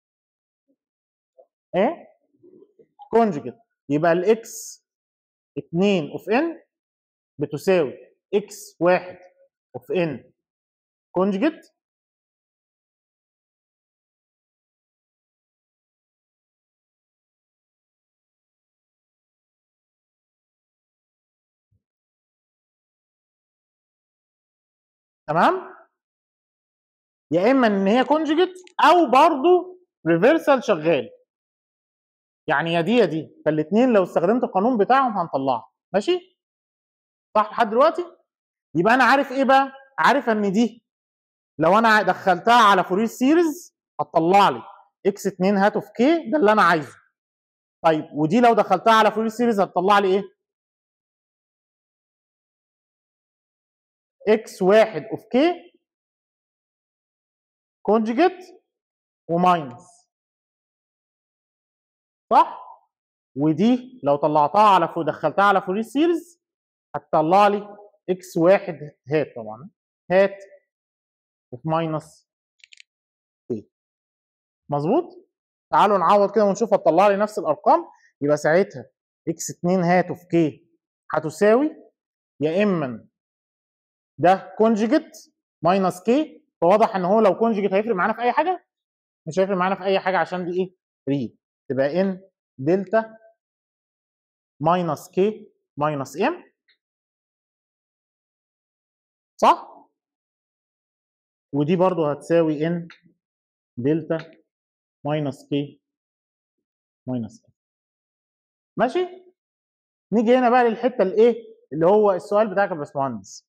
ايه كونجكت يبقى الاكس 2 اوف ان بتساوي اكس 1 اوف ان كونجكت تمام يا اما ان هي كونجكت او برضه ريفرسال شغال يعني يا دي يا دي فالاثنين لو استخدمت القانون بتاعهم هنطلعها ماشي صح لحد دلوقتي يبقى انا عارف ايه بقى عارف ان دي لو انا دخلتها على فورير سيريز هتطلع لي اكس 2 هات اوف كي ده اللي انا عايزه طيب ودي لو دخلتها على فورير سيريز هتطلع لي ايه اكس 1 اوف كي كونجكت وماينس صح ودي لو طلعتها على فوق دخلتها على فورير سيريز هتطلع لي اكس واحد هات طبعا هات وفي ماينس كي مظبوط تعالوا نعوض كده ونشوف هتطلع لي نفس الارقام يبقى ساعتها اكس 2 هات في كي هتساوي يا اما ده كونجيجيت ماينس كي فواضح ان هو لو كونجيجيت هيفرق معانا في اي حاجه مش هيفرق معانا في اي حاجه عشان دي ايه ريد تبقى ان دلتا ماينس كي ماينس ام صح ودي برضو هتساوي ان دلتا ماينس كي ماينس ام ماشي نيجي هنا بقى للحته الايه اللي هو السؤال بتاعك يا باشمهندس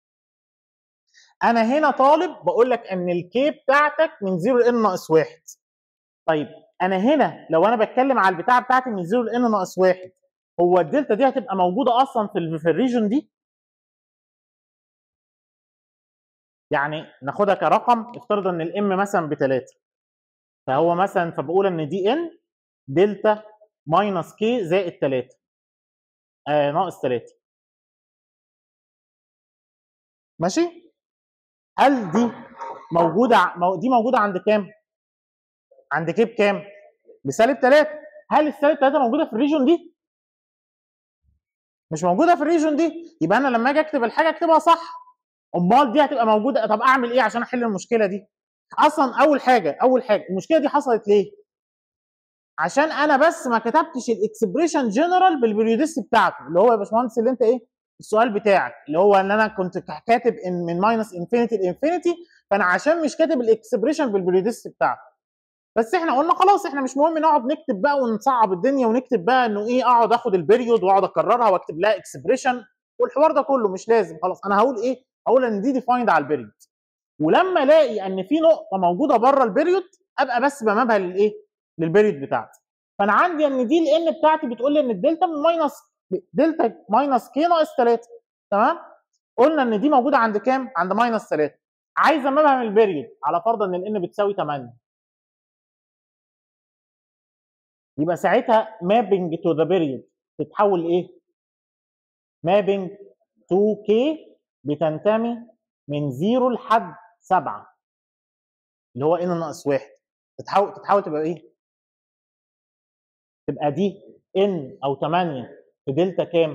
انا هنا طالب بقول لك ان الكي بتاعتك من 0 ل ناقص 1 طيب انا هنا لو انا بتكلم على البتاعه بتاعتي من 0 ل ناقص 1 هو الدلتا دي هتبقى موجوده اصلا في ال- في الريجن دي يعني ناخدها كرقم افترض ان الام مثلا بثلاثه فهو مثلا فبقول ان دي ان دلتا ماينس كي زائد 3 آه ناقص 3 ماشي هل دي موجوده ع- مو- دي موجوده عند كام؟ عند كي بكام؟ بسالب 3 هل السالب 3 موجوده في الريجون دي؟ مش موجوده في الريجون دي يبقى انا لما اجي اكتب الحاجه اكتبها صح امال دي هتبقى موجوده طب اعمل ايه عشان احل المشكله دي؟ اصلا اول حاجه اول حاجه المشكله دي حصلت ليه؟ عشان انا بس ما كتبتش الاكسبريشن جنرال بالبريودست بتاعته اللي هو يا باشمهندس اللي انت ايه السؤال بتاعك اللي هو ان انا كنت كاتب ان من ماينس انفينيتي لانفينيتي فانا عشان مش كاتب الاكسبريشن بالبريودست بتاعته بس احنا قلنا خلاص احنا مش مهم نقعد نكتب بقى ونصعب الدنيا ونكتب بقى انه ايه اقعد اخد البريود واقعد اكررها واكتب لها اكسبريشن والحوار ده كله مش لازم خلاص انا هقول ايه هقول ان دي ديفايند على البريود ولما الاقي ان في نقطه موجوده بره البريود ابقى بس بمابها للايه للبريود بتاعتي فانا عندي ان دي الان بتاعتي بتقول لي ان الدلتا من ماينس دلتا ماينس كي ناقص 3 تمام قلنا ان دي موجوده عند كام عند ماينس 3 عايز امامها من البيريود على فرض ان الان بتساوي 8 يبقى ساعتها مابنج تو ذا بيريود تتحول ايه؟ مابنج تو كي بتنتمي من 0 لحد 7 اللي هو ان ناقص 1 تتحول تتحول تبقى ايه؟ تبقى دي ان او 8 في دلتا كام؟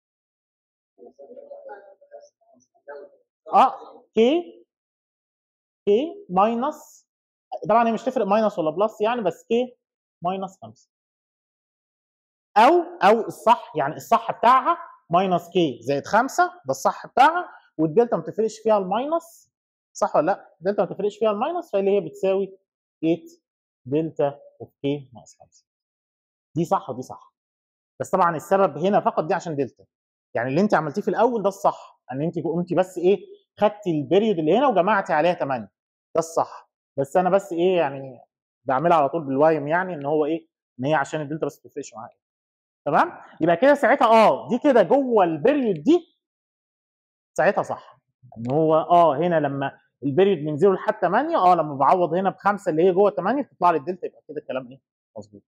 اه كي كي ماينس طبعا هي مش تفرق ماينس ولا بلس يعني بس كي ماينس 5 او او الصح يعني الصح بتاعها ماينس كي زائد 5 ده الصح بتاعها والدلتا ما تفرقش فيها الماينس صح ولا لا؟ الدلتا ما تفرقش فيها الماينس فاللي هي بتساوي 8 دلتا اوف كي ناقص 5 دي صح ودي صح بس طبعا السبب هنا فقط دي عشان دلتا يعني اللي انت عملتيه في الاول ده الصح ان انت قمتي بس ايه خدتي البيريود اللي هنا وجمعتي عليها 8 ده الصح بس انا بس ايه يعني بعملها على طول بالوايم يعني ان هو ايه ان هي عشان الدلتا بس ما تفرقش معايا تمام يبقى كده ساعتها اه دي كده جوه البيريود دي ساعتها صح ان هو اه هنا لما البيريود من 0 لحد 8 اه لما بعوض هنا بخمسه اللي هي جوه 8 بتطلع لي الدلتا يبقى كده الكلام ايه مظبوط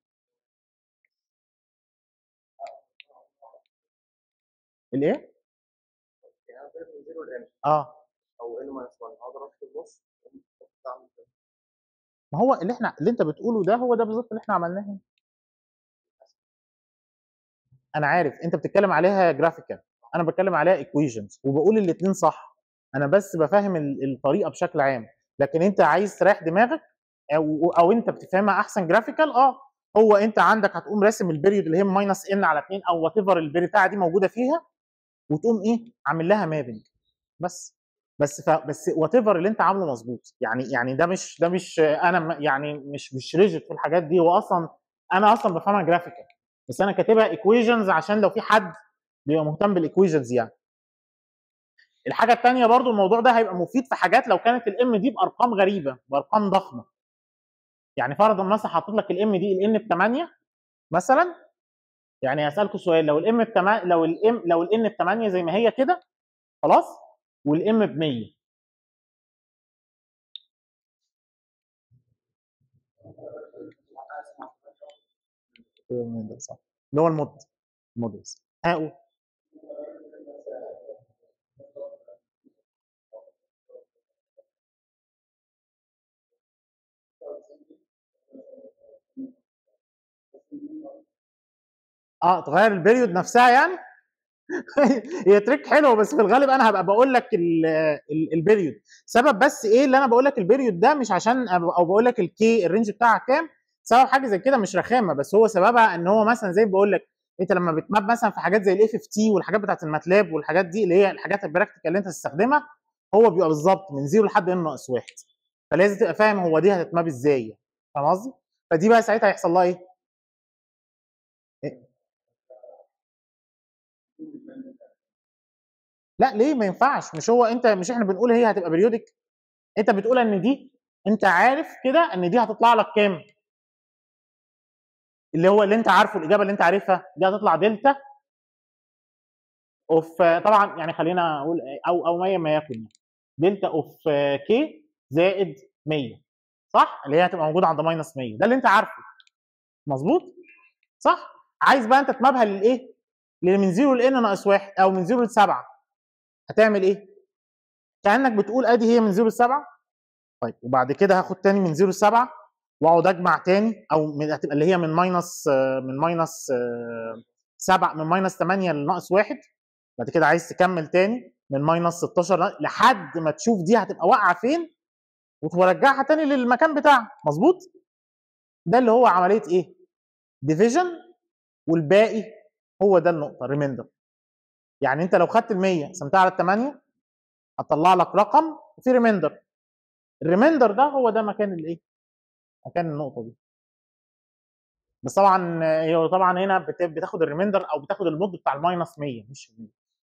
الايه؟ يعني انا من زيرو لان اه او ان ماينس 1 اقدر اكتب النص اعمل كده ما هو اللي احنا اللي انت بتقوله ده هو ده بالظبط اللي احنا عملناه هنا انا عارف انت بتتكلم عليها جرافيكال انا بتكلم عليها ايكويشنز وبقول الاثنين صح انا بس بفهم ال- الطريقه بشكل عام لكن انت عايز تريح دماغك او او انت بتفهمها احسن جرافيكال اه هو انت عندك هتقوم راسم البيريود اللي هي ماينس ان على 2 او وات ايفر البتاعه دي موجوده فيها وتقوم ايه عامل لها مابنج بس بس ف بس وات ايفر اللي انت عامله مظبوط يعني يعني ده مش ده مش انا م- يعني مش مش ريجيد في الحاجات دي هو اصلا انا اصلا بفهمها جرافيكال بس انا كاتبها ايكويشنز عشان لو في حد بيبقى مهتم بالايكويشنز يعني الحاجه الثانيه برضو الموضوع ده هيبقى مفيد في حاجات لو كانت الام دي بارقام غريبه بارقام ضخمه يعني فرضا مثلا حاطط لك الام دي الان ب 8 مثلا يعني هسالكم سؤال لو الام ب 8 لو الام لو الان ب 8 زي ما هي كده خلاص والام ب 100 صح اللي هو المود مودلز هاقول اه تغير البيريود نفسها يعني هي تريك حلوه بس في الغالب انا هبقى بقول لك ال- ال- البيريود سبب بس ايه اللي انا بقول لك البيريود ده مش عشان أب- او بقول لك الكي الرينج بتاعها كام سبب حاجه زي كده مش رخامه بس هو سببها ان هو مثلا زي ما بقول لك انت لما بتماب مثلا في حاجات زي الاف اف تي والحاجات بتاعت الماتلاب والحاجات دي اللي هي الحاجات البراكتيكال اللي انت تستخدمها هو بيبقى بالظبط من زيرو لحد ان ناقص واحد فلازم تبقى فاهم هو دي هتتماب ازاي فاهم قصدي؟ فدي بقى ساعتها هيحصل لها ايه؟ لا ليه ما ينفعش مش هو انت مش احنا بنقول هي هتبقى بريودك انت بتقول ان دي انت عارف كده ان دي هتطلع لك كام اللي هو اللي انت عارفه الاجابه اللي انت عارفها دي هتطلع دلتا اوف طبعا يعني خلينا اقول او او 100 ما يكن دلتا اوف كي زائد 100 صح اللي هي هتبقى موجوده عند ماينس 100 ده اللي انت عارفه مظبوط صح عايز بقى انت تمابها للايه اللي من 0 لان ناقص 1 او من 0 ل 7 هتعمل ايه كانك بتقول ادي هي من 0 ل 7 طيب وبعد كده هاخد تاني من 0 ل 7 واقعد اجمع تاني او من هتبقى اللي هي من ماينس آه، من ماينس 7 من ماينس 8 لناقص 1 بعد كده عايز تكمل تاني من ماينس 16 لحد ما تشوف دي هتبقى واقعه فين وترجعها تاني للمكان بتاعها مظبوط ده اللي هو عمليه ايه ديفيجن والباقي هو ده النقطه ريميندر يعني انت لو خدت ال 100 قسمتها على 8 هتطلع لك رقم وفي ريميندر الريميندر ده هو ده مكان الايه مكان النقطه دي بس طبعا هي طبعا هنا بت- بتاخد الريميندر او بتاخد المود بتاع الماينس 100 مش 100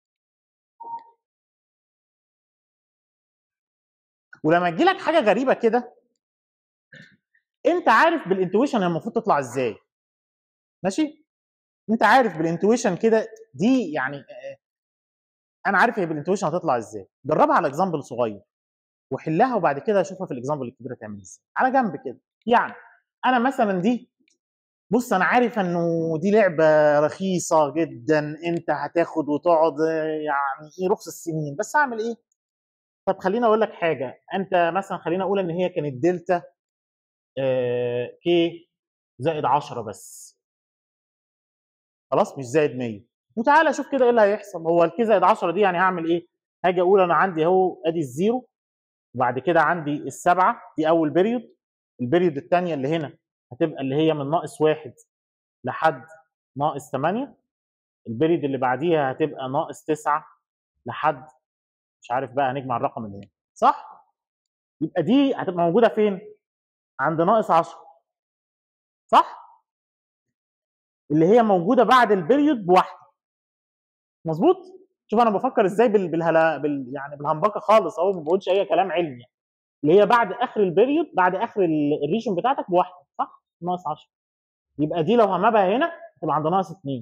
ولما تجي لك حاجه غريبه كده انت عارف بالانتويشن هي المفروض تطلع ازاي ماشي انت عارف بالانتويشن كده دي يعني آه، انا عارف هي بالانتويشن هتطلع ازاي جربها على اكزامبل صغير وحلها وبعد كده اشوفها في الاكزامبل الكبيره تعمل ازاي على جنب كده يعني انا مثلا دي بص انا عارف انه دي لعبه رخيصه جدا انت هتاخد وتقعد يعني ايه رخص السنين بس اعمل ايه طب خليني اقول لك حاجه انت مثلا خلينا اقول ان هي كانت دلتا آه كي زائد 10 بس خلاص مش زائد 100 وتعالى شوف كده ايه اللي هيحصل هو الكي زائد 10 دي يعني هعمل ايه هاجي اقول انا عندي اهو ادي الزيرو وبعد كده عندي السبعه دي اول بيريود البيريود الثانيه اللي هنا هتبقى اللي هي من ناقص واحد لحد ناقص 8 البيريد اللي بعديها هتبقى ناقص 9 لحد مش عارف بقى هنجمع الرقم اللي هنا صح؟ يبقى دي هتبقى موجوده فين؟ عند ناقص 10 صح؟ اللي هي موجوده بعد البيريود بواحده مظبوط؟ شوف انا بفكر ازاي بال... بالهلا بال... يعني بالهمبكه خالص اهو ما بقولش اي كلام علمي يعني. اللي هي بعد اخر البيريود بعد اخر ال- الريشن بتاعتك بواحده صح؟ ناقص 10 يبقى دي لو همبها هنا تبقى عند ناقص 2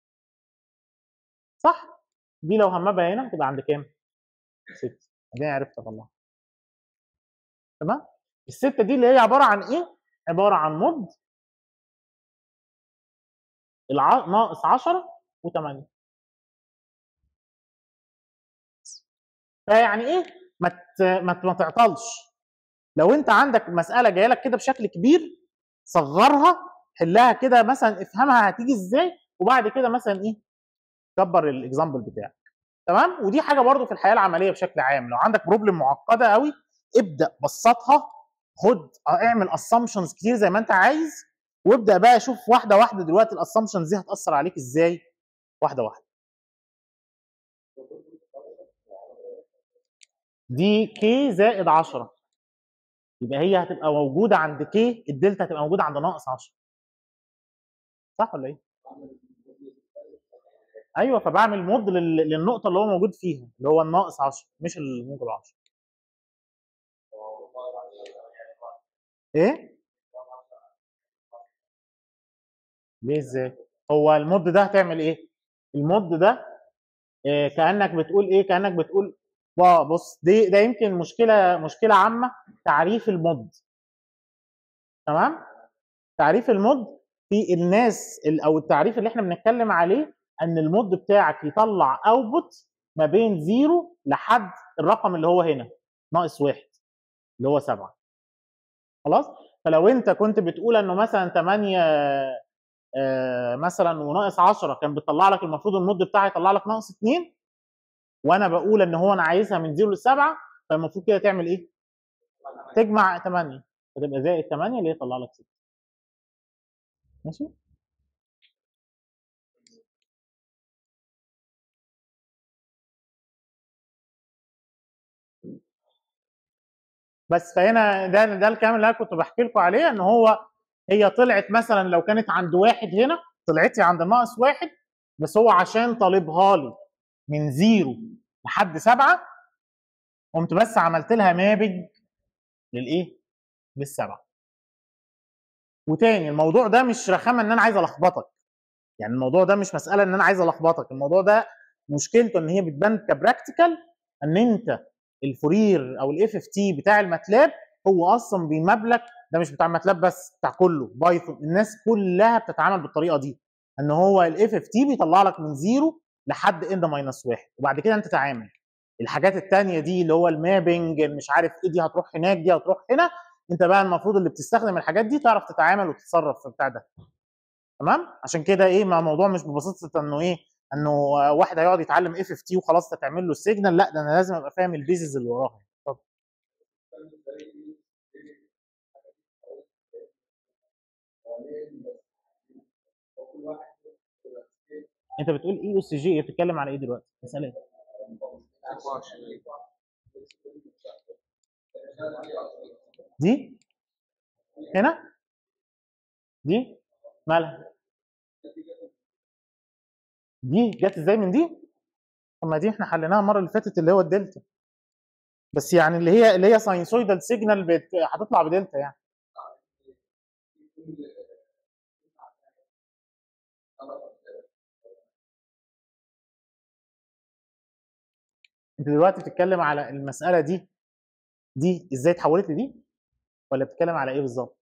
صح؟ دي لو همبها هنا تبقى عند كام؟ 6 دي عرفت اطلعها تمام؟ الستة دي اللي هي عبارة عن ايه؟ عبارة عن مد الع... ناقص 10 و8 فيعني ايه؟ ما ت... ما ت- ما تعطلش لو انت عندك مسألة جاية لك كده بشكل كبير صغرها حلها كده مثلا افهمها هتيجي ازاي وبعد كده مثلا ايه كبر الاكزامبل بتاعك تمام ودي حاجه برضو في الحياه العمليه بشكل عام لو عندك بروبلم معقده قوي ابدا بسطها خد اعمل اسامبشنز كتير زي ما انت عايز وابدا بقى شوف واحده واحده دلوقتي الاسامبشنز دي هتاثر عليك ازاي واحده واحده دي كي زائد 10 يبقى هي هتبقى موجوده عند كي الدلتا هتبقى موجوده عند ناقص 10 صح ولا ايه؟ ايوه فبعمل مود لل- للنقطه اللي هو موجود فيها اللي هو الناقص 10 مش الموجب 10 ايه؟ ليه ازاي؟ هو المود ده هتعمل ايه؟ المود ده إيه كانك بتقول ايه؟ كانك بتقول اه بص دي ده يمكن مشكله مشكله عامه تعريف المود تمام؟ تعريف المود في الناس ال- او التعريف اللي احنا بنتكلم عليه ان المود بتاعك يطلع اوتبوت ما بين زيرو لحد الرقم اللي هو هنا ناقص واحد اللي هو سبعه خلاص فلو انت كنت بتقول انه مثلا 8 آه، مثلا وناقص 10 كان بيطلع لك المفروض المود بتاعي يطلع لك ناقص 2 وانا بقول ان هو انا عايزها من 0 ل 7 فالمفروض كده تعمل ايه؟ تجمع 8 فتبقى زائد 8 اللي يطلع لك 6 ماشي؟ بس فهنا ده ده الكلام اللي انا كنت بحكي لكم عليه ان هو هي طلعت مثلا لو كانت عند واحد هنا طلعت لي عند ناقص واحد بس هو عشان طالبها لي من زيرو لحد سبعه قمت بس عملت لها مابج للايه؟ للسبعه. وتاني الموضوع ده مش رخامه ان انا عايز الخبطك. يعني الموضوع ده مش مساله ان انا عايز الخبطك، الموضوع ده مشكلته ان هي بتبان كبراكتيكال ان انت الفورير او الاف اف تي بتاع الماتلاب هو اصلا بيمبلك ده مش بتاع الماتلاب بس بتاع كله بايثون الناس كلها بتتعامل بالطريقه دي ان هو الاف اف تي بيطلع لك من زيرو لحد ان ماينس واحد وبعد كده انت تعامل الحاجات التانية دي اللي هو المابنج مش عارف ايه دي هتروح هناك دي هتروح هنا انت بقى المفروض اللي بتستخدم الحاجات دي تعرف تتعامل وتتصرف في بتاع ده تمام عشان كده ايه ما الموضوع مش ببساطه انه ايه انه واحد هيقعد يتعلم اف اف تي وخلاص تعمل له السيجنال لا ده انا لازم ابقى فاهم البيزز اللي وراها اتفضل. انت بتقول اي اس جي بتتكلم على ايه دلوقتي مساله ايه دي هنا دي مالها دي جت ازاي من دي طب ما دي احنا حليناها المره اللي فاتت اللي هو الدلتا بس يعني اللي هي اللي هي ساينسويدال سيجنال بت... هتطلع بدلتا يعني انت دلوقتي بتتكلم على المساله دي دي ازاي اتحولت لدي ولا بتتكلم على ايه بالظبط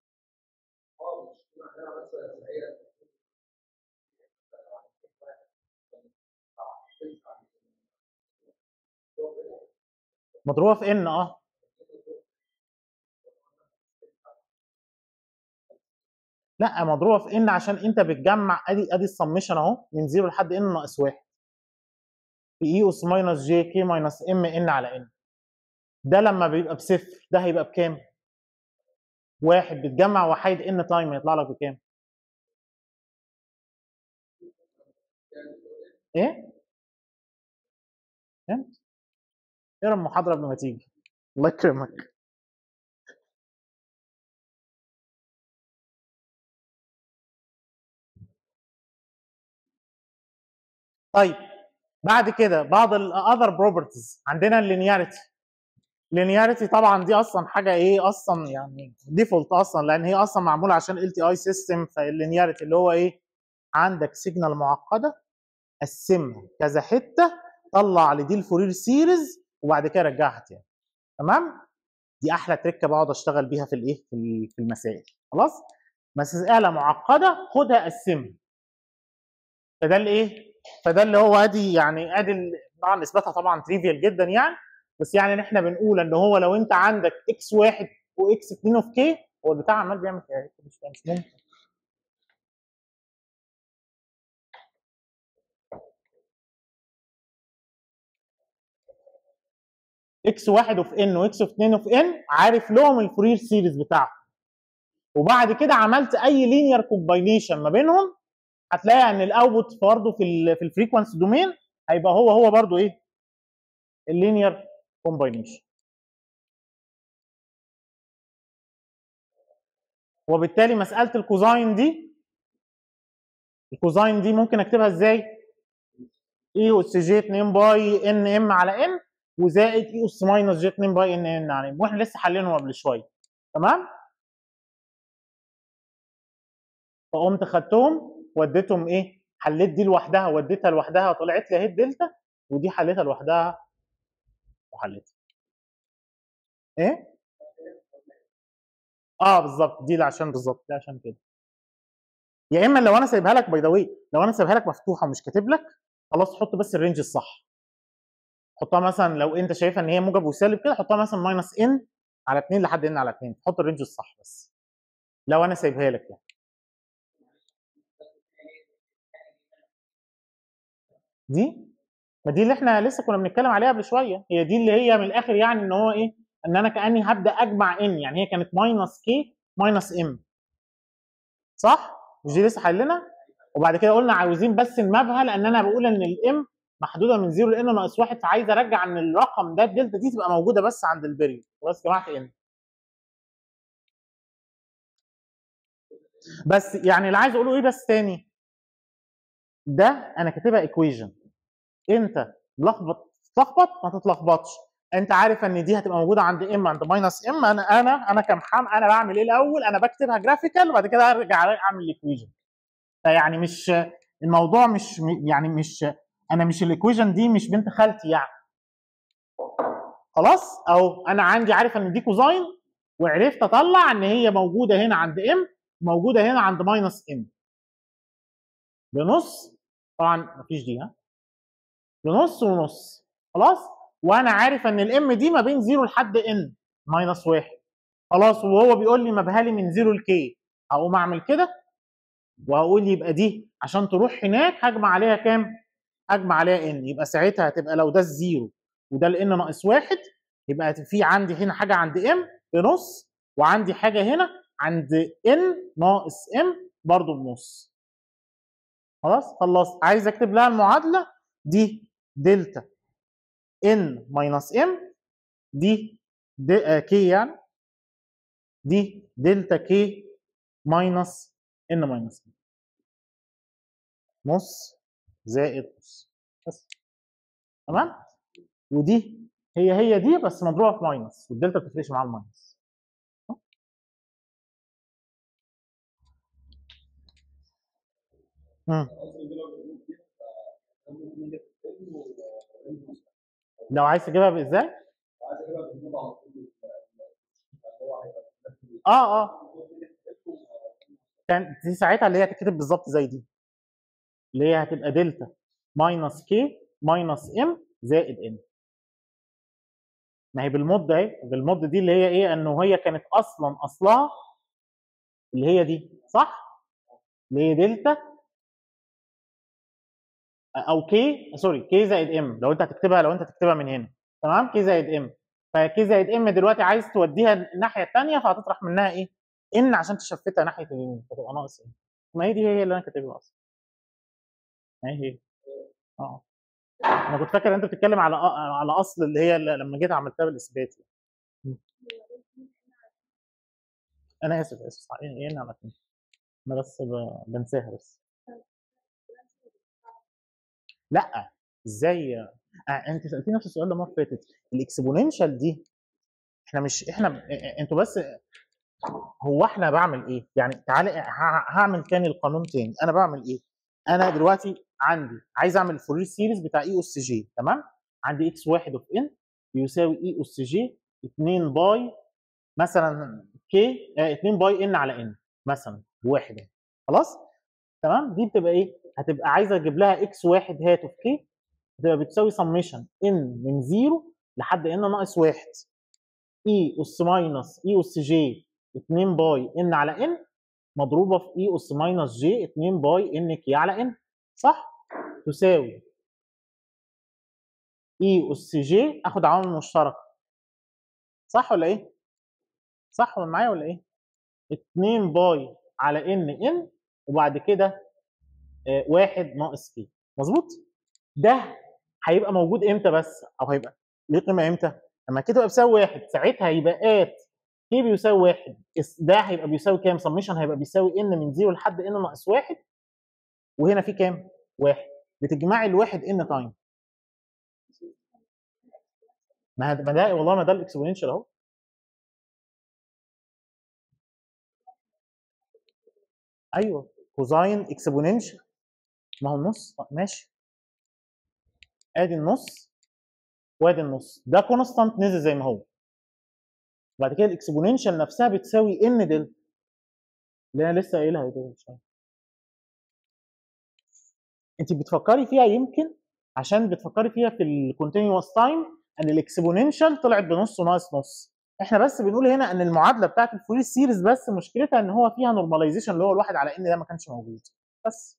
مضروبه في ان اه لا مضروبه في ان عشان انت بتجمع ادي ادي السمشن اهو من 0 لحد ان ناقص 1 في اي اس ماينس جي كي ماينس ام ان على ان ده لما بيبقى بصفر ده هيبقى بكام؟ واحد بتجمع وحيد ان تايم هيطلع لك بكام؟ ايه؟ فهمت؟ اقرا المحاضره قبل ما تيجي الله يكرمك طيب بعد كده بعض الاذر بروبرتيز عندنا اللينياريتي اللينياريتي طبعا دي اصلا حاجه ايه اصلا يعني ديفولت اصلا لان هي اصلا معموله عشان ال تي اي سيستم فاللينياريتي اللي هو ايه عندك سيجنال معقده قسمها كذا حته طلع لدي الفورير سيريز وبعد كده رجعها تاني تمام دي احلى تركه بقعد اشتغل بيها في الايه في في المسائل خلاص مساله معقده خدها قسمها فده اللي ايه فده اللي هو ادي يعني ادي ال- طبعا اثباتها طبعا تريفيال جدا يعني بس يعني ان احنا بنقول ان هو لو انت عندك اكس واحد واكس 2 اوف كي هو البتاع عمال بيعمل كده مش مش ممكن اكس واحد اوف ان واكس اوف 2 اوف ان عارف لهم الفورير سيريز بتاعهم وبعد كده عملت اي لينير كومباينيشن ما بينهم هتلاقي ان الاوتبوت برضه في ال في الفريكونسي دومين هيبقى هو هو برضه ايه اللينير كومباينيشن وبالتالي مساله الكوزاين دي الكوزاين دي ممكن اكتبها ازاي؟ اي اس جي 2 باي ان ام على ان وزائد اي اس ماينس جي 2 باي ان ان على ان واحنا لسه حلينهم قبل شويه تمام؟ فقمت خدتهم وديتهم ايه؟ حليت دي لوحدها وديتها لوحدها طلعت لي اهي الدلتا ودي حليتها لوحدها وحليتها. ايه؟ اه بالظبط دي اللي عشان بالظبط دي عشان كده. يا اما لو انا سايبها لك باي ذا واي لو انا سايبها لك مفتوحه ومش كاتب لك خلاص حط بس الرينج الصح. حطها مثلا لو انت شايفها ان هي موجب وسالب كده حطها مثلا ماينس ان على 2 لحد ان على 2 حط الرينج الصح بس. لو انا سايبها لك يعني. دي ما دي اللي احنا لسه كنا بنتكلم عليها قبل شويه هي دي اللي هي من الاخر يعني ان هو ايه ان انا كاني هبدا اجمع ان يعني هي كانت ماينس كي ماينس ام صح مش دي لسه حلنا وبعد كده قلنا عاوزين بس نمابها لان انا بقول ان الام محدوده من 0 لان ناقص 1 فعايز ارجع ان الرقم ده الدلتا دي تبقى موجوده بس عند البريود خلاص جمعت ان بس يعني اللي عايز اقوله ايه بس تاني ده انا كاتبها ايكويجن انت لخبط تلخبط ما تتلخبطش انت عارف ان دي هتبقى موجوده عند ام عند ماينس ام انا انا انا كمحام انا بعمل ايه الاول انا بكتبها جرافيكال وبعد كده ارجع اعمل الايكويجن فيعني مش الموضوع مش يعني مش انا مش الايكويجن دي مش بنت خالتي يعني خلاص او انا عندي عارف ان دي كوزاين وعرفت اطلع ان هي موجوده هنا عند ام موجوده هنا عند ماينس ام بنص طبعا مفيش دي ها بنص ونص خلاص وانا عارف ان الام دي ما بين 0 لحد ان ماينس 1 خلاص وهو بيقول لي مبها لي من 0 لكي هقوم اعمل كده وهقول يبقى دي عشان تروح هناك هجمع عليها كام؟ هجمع عليها ان يبقى ساعتها هتبقى لو ده الزيرو وده الان ناقص واحد يبقى في عندي هنا حاجه عند ام بنص وعندي حاجه هنا عند ان ناقص ام برضو بنص خلاص خلصت عايز اكتب لها المعادله دي دلتا ان ماينس ام دي, دي آه كي يعني دي دلتا كي ماينس ان ماينس نص زائد نص بس تمام ودي هي هي دي بس مضروبه في ماينس والدلتا ما بتفرقش مع الماينس مم. لو عايز تجيبها ازاي؟ عايز اجيبها بالنسبه على طول اه اه كان دي ساعتها اللي هي هتتكتب بالظبط زي دي اللي هي هتبقى دلتا ماينس كي ماينس ام زائد ان ما هي بالمود اهي بالمود دي اللي هي ايه انه هي كانت اصلا اصلها اللي هي دي صح؟ اللي هي دلتا او كي سوري كي زائد ام لو انت هتكتبها لو انت هتكتبها من هنا تمام كي زائد ام فكي زائد ام دلوقتي عايز توديها الناحيه الثانيه فهتطرح منها ايه؟ ان عشان تشفتها ناحيه اليمين فتبقى ناقص ان ما هي دي هي اللي انا كاتبها اصلا ما هي هي اه انا كنت فاكر انت بتتكلم على على اصل اللي هي اللي لما جيت عملتها بالاثبات انا اسف اسف ايه انا عملت انا بس ب- بنساها بس لا ازاي آه انت سالتني نفس السؤال ده المره اللي فاتت الاكسبوننشال دي احنا مش احنا آه، انتوا بس هو احنا بعمل ايه؟ يعني تعالى ه- هعمل تاني القانون تاني انا بعمل ايه؟ انا دلوقتي عندي عايز اعمل الفورير سيريز بتاع اي اس جي تمام؟ عندي اكس واحد اوف ان بيساوي اي اس جي 2 باي مثلا كي 2 باي ان على ان مثلا بواحد اهي. خلاص؟ تمام؟ دي بتبقى ايه؟ هتبقى عايزه اجيب لها اكس واحد هات اوف كي هتبقى بتساوي سميشن ان من زيرو لحد ان ناقص واحد اي اس ماينس اي اس جي 2 باي ان على ان مضروبه في اي اس ماينس جي 2 باي ان كي على ان صح؟ تساوي اي اس جي اخد عوامل مشتركه صح ولا ايه؟ صح ولا معايا ولا ايه؟ 2 باي على ان ان وبعد كده آه، واحد ناقص كي مظبوط؟ ده هيبقى موجود امتى بس؟ او هيبقى ليه قيمه امتى؟ لما كده يبقى بيساوي واحد ساعتها يبقى ات كي بيساوي واحد اس- ده هيبقى بيساوي كام؟ سميشن هيبقى بيساوي ان من زيرو لحد ان ناقص واحد وهنا في كام؟ واحد بتجمعي الواحد ان تايم ما هد- ما ده والله ما ده الاكسبوننشال اهو ايوه كوزاين اكسبوننشال ما هو النص طب ماشي ادي النص وادي النص ده كونستانت نزل زي ما هو بعد كده الاكسبوننشال نفسها بتساوي ان دلتا اللي انا لسه قايلها كده من شوية. انت بتفكري فيها يمكن عشان بتفكري فيها في الكونتينوس تايم ان الاكسبوننشال طلعت بنص وناقص نص احنا بس بنقول هنا ان المعادله بتاعت الفوري سيريز بس مشكلتها ان هو فيها نورماليزيشن اللي هو الواحد على ان ده ما كانش موجود بس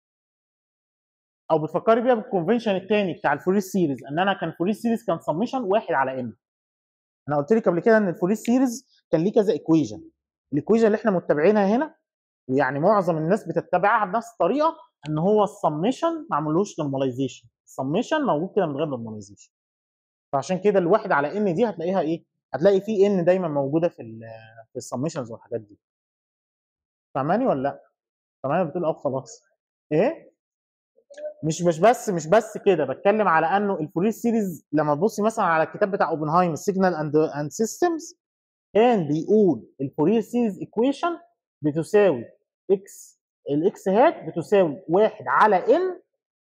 او بتفكري بيها بالكونفنشن الثاني بتاع الفوري سيريز ان انا كان الفوري سيريز كان سميشن واحد على ان انا قلت لك قبل كده ان الفوري سيريز كان ليه كذا ايكويجن الايكويجن اللي احنا متبعينها هنا ويعني معظم الناس بتتبعها بنفس الطريقه ان هو السميشن ما عملوش نورماليزيشن السميشن موجود كده من غير نورماليزيشن فعشان كده الواحد على ان دي هتلاقيها ايه هتلاقي في ان دايما موجوده في ال في السميشنز والحاجات دي فاهماني ولا لا فاهماني بتقول اه خلاص ايه مش مش بس مش بس كده بتكلم على انه الفورير سيريز لما تبصي مثلا على الكتاب بتاع اوبنهايم السيجنال اند اند سيستمز كان بيقول الفورير سيريز ايكويشن بتساوي اكس الاكس هات بتساوي واحد على ان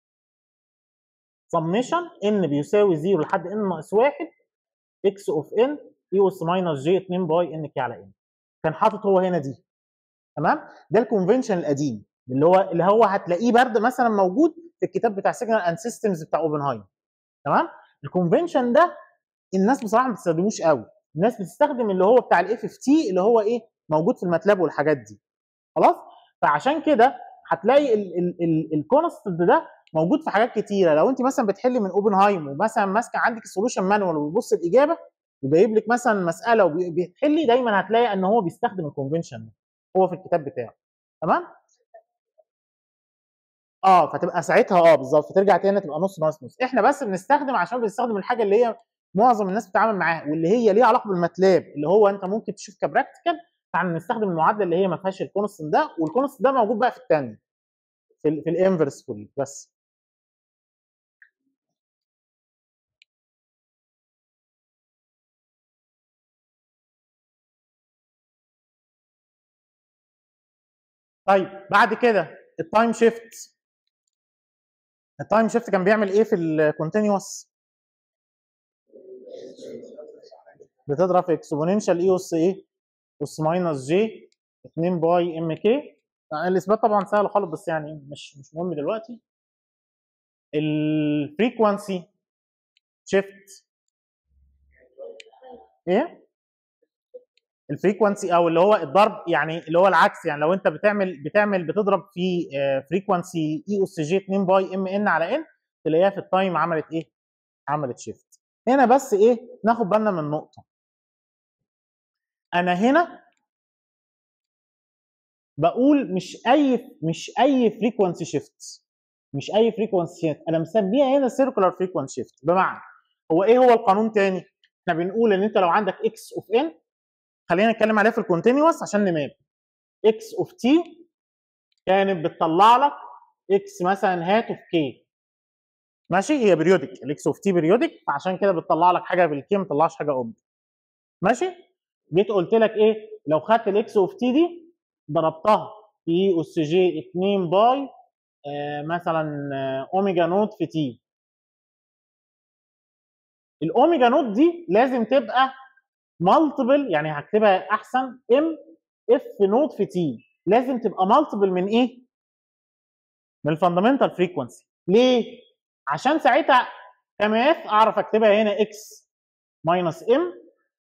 سميشن ان بيساوي 0 لحد ان ناقص واحد اكس اوف ان اي اس ماينس جي 2 باي ان كي على ان كان حاطط هو هنا دي تمام ده الكونفنشن القديم اللي هو اللي هو هتلاقيه برد مثلا موجود في الكتاب بتاع سيجنال اند سيستمز بتاع اوبنهايم تمام الكونفنشن ده الناس بصراحه ما بتستخدموش قوي الناس بتستخدم اللي هو بتاع الاف اف تي اللي هو ايه موجود في الماتلاب والحاجات دي خلاص فعشان كده هتلاقي الكونستنت ده موجود في حاجات كتيره لو انت مثلا بتحلي من اوبنهايم ومثلا ماسكه عندك السولوشن مانوال وبتبص الاجابه وجايب لك مثلا مساله وبتحلي دايما هتلاقي ان هو بيستخدم الكونفنشن ده هو في الكتاب بتاعه تمام اه فتبقى ساعتها اه بالظبط فترجع تاني تبقى نص ناقص نص احنا بس بنستخدم عشان بنستخدم الحاجه اللي هي معظم الناس بتتعامل معاها واللي هي ليها علاقه بالماتلاب اللي هو انت ممكن تشوف كبراكتيكال فعلا نستخدم المعادله اللي هي ما فيهاش الكونستنت ده والكونستنت ده موجود بقى في الثانيه في ال في الانفرس كله بس طيب بعد كده التايم شيفت التايم شيفت كان بيعمل ايه في الكونتينوس بتضرب في اكسبوننشال اي اس ايه اس ماينس جي 2 باي ام كي الاثبات طبعا سهل خالص بس يعني مش مش مهم دلوقتي الفريكوانسي شيفت ايه الفريكوانسي او اللي هو الضرب يعني اللي هو العكس يعني لو انت بتعمل بتعمل بتضرب في فريكوانسي اي اس جي 2 باي ام ان على ان تلاقيها في التايم عملت ايه؟ عملت شيفت هنا بس ايه ناخد بالنا من نقطه انا هنا بقول مش اي مش اي فريكوانسي شيفت مش اي فريكوانسي شيفت انا مسميها هنا سيركولار فريكوانسي شيفت بمعنى هو ايه هو القانون تاني؟ احنا بنقول ان انت لو عندك اكس اوف ان خلينا نتكلم عليها في الكونتينوس عشان نماب اكس اوف تي كانت بتطلع لك اكس مثلا هات اوف كي ماشي هي بريودك الاكس اوف تي بريودك فعشان كده بتطلع لك حاجه بالكي ما بتطلعش حاجه اوميجا ماشي جيت قلت لك ايه لو خدت الاكس اوف تي دي ضربتها في اي اس جي 2 باي آه مثلا آه اوميجا نوت في تي الاوميجا نوت دي لازم تبقى مالتيبل يعني هكتبها احسن ام اف نوت في تي لازم تبقى مالتيبل من ايه؟ من الفاندامنتال فريكونسي ليه؟ عشان ساعتها كماث اعرف اكتبها هنا اكس ماينس ام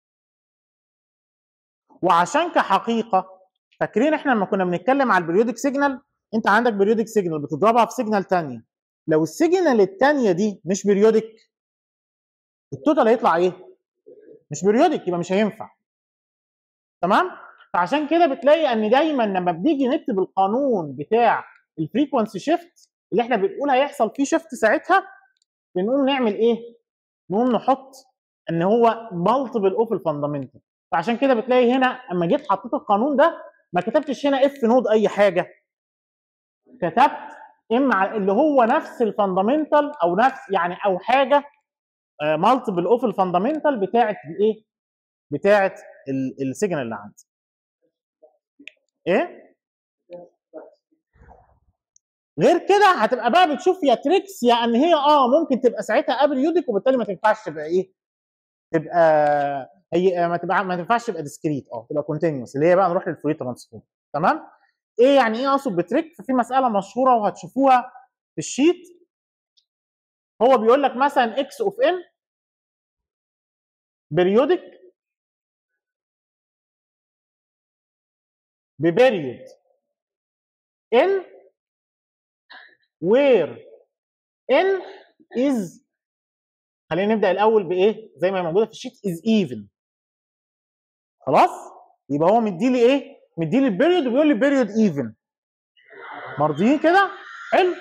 وعشان كحقيقه فاكرين احنا لما كنا بنتكلم على البريودك سيجنال انت عندك بريودك سيجنال بتضربها في سيجنال ثانيه لو السيجنال الثانيه دي مش بريودك التوتال هيطلع ايه؟ مش بريودك يبقى مش هينفع تمام فعشان كده بتلاقي ان دايما لما بنيجي نكتب القانون بتاع الفريكونسي شيفت اللي احنا بنقول هيحصل فيه شيفت ساعتها بنقوم نعمل ايه نقوم نحط ان هو مالتيبل اوف الفاندامنتال فعشان كده بتلاقي هنا اما جيت حطيت القانون ده ما كتبتش هنا اف نود اي حاجه كتبت ام اللي هو نفس الفاندامنتال او نفس يعني او حاجه مالتيبل اوف الفاندامنتال بتاعه الايه؟ بتاعه السيجنال اللي عندي. ايه؟ غير كده هتبقى بقى بتشوف يا تريكس يا ان هي اه ممكن تبقى ساعتها ابريودك وبالتالي ما تنفعش تبقى ايه؟ تبقى هي ما تبقى ما تنفعش تبقى ديسكريت اه تبقى كونتينوس اللي هي بقى نروح للفوري ترانسفورم تمام؟ ايه يعني ايه اقصد بتريك؟ ففي مساله مشهوره وهتشوفوها في الشيت هو بيقول لك مثلا اكس اوف ان بريودك ببريود ان where n is خلينا نبدا الاول بايه زي ما هي موجوده في الشيت is even خلاص يبقى هو مديلي ايه مديلي البيريود وبيقول لي بيريود even مرضيين كده حلو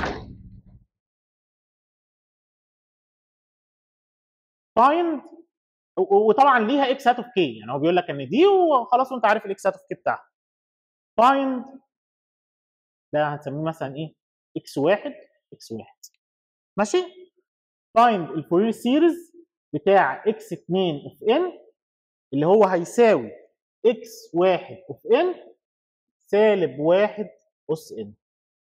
find وطبعا ليها اكس هات اوف كي يعني هو بيقول لك ان دي وخلاص وانت عارف الاكس هات اوف كي بتاعها find ده هنسميه مثلا ايه اكس واحد اكس واحد ماشي find الفورير سيريز بتاع اكس 2 اوف ان اللي هو هيساوي اكس واحد اوف ان سالب واحد اس ان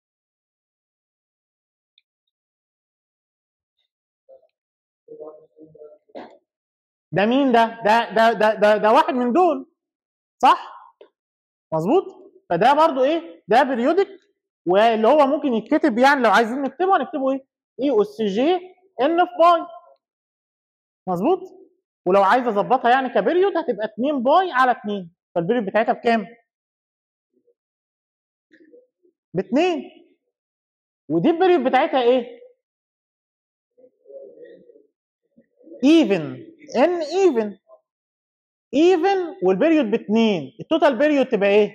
ده مين ده؟ ده ده ده ده, ده واحد من دول صح؟ مظبوط؟ فده برضو ايه؟ ده بريودك واللي هو ممكن يتكتب يعني لو عايزين نكتبه هنكتبه ايه؟ اي اس جي ان في باي مظبوط؟ ولو عايز اظبطها يعني كبريود هتبقى 2 باي على 2 فالبريود بتاعتها بكام؟ ب 2 ودي البريود بتاعتها ايه؟ ايفن ان ايفن ايفن والبريود باثنين التوتال بريود تبقى ايه؟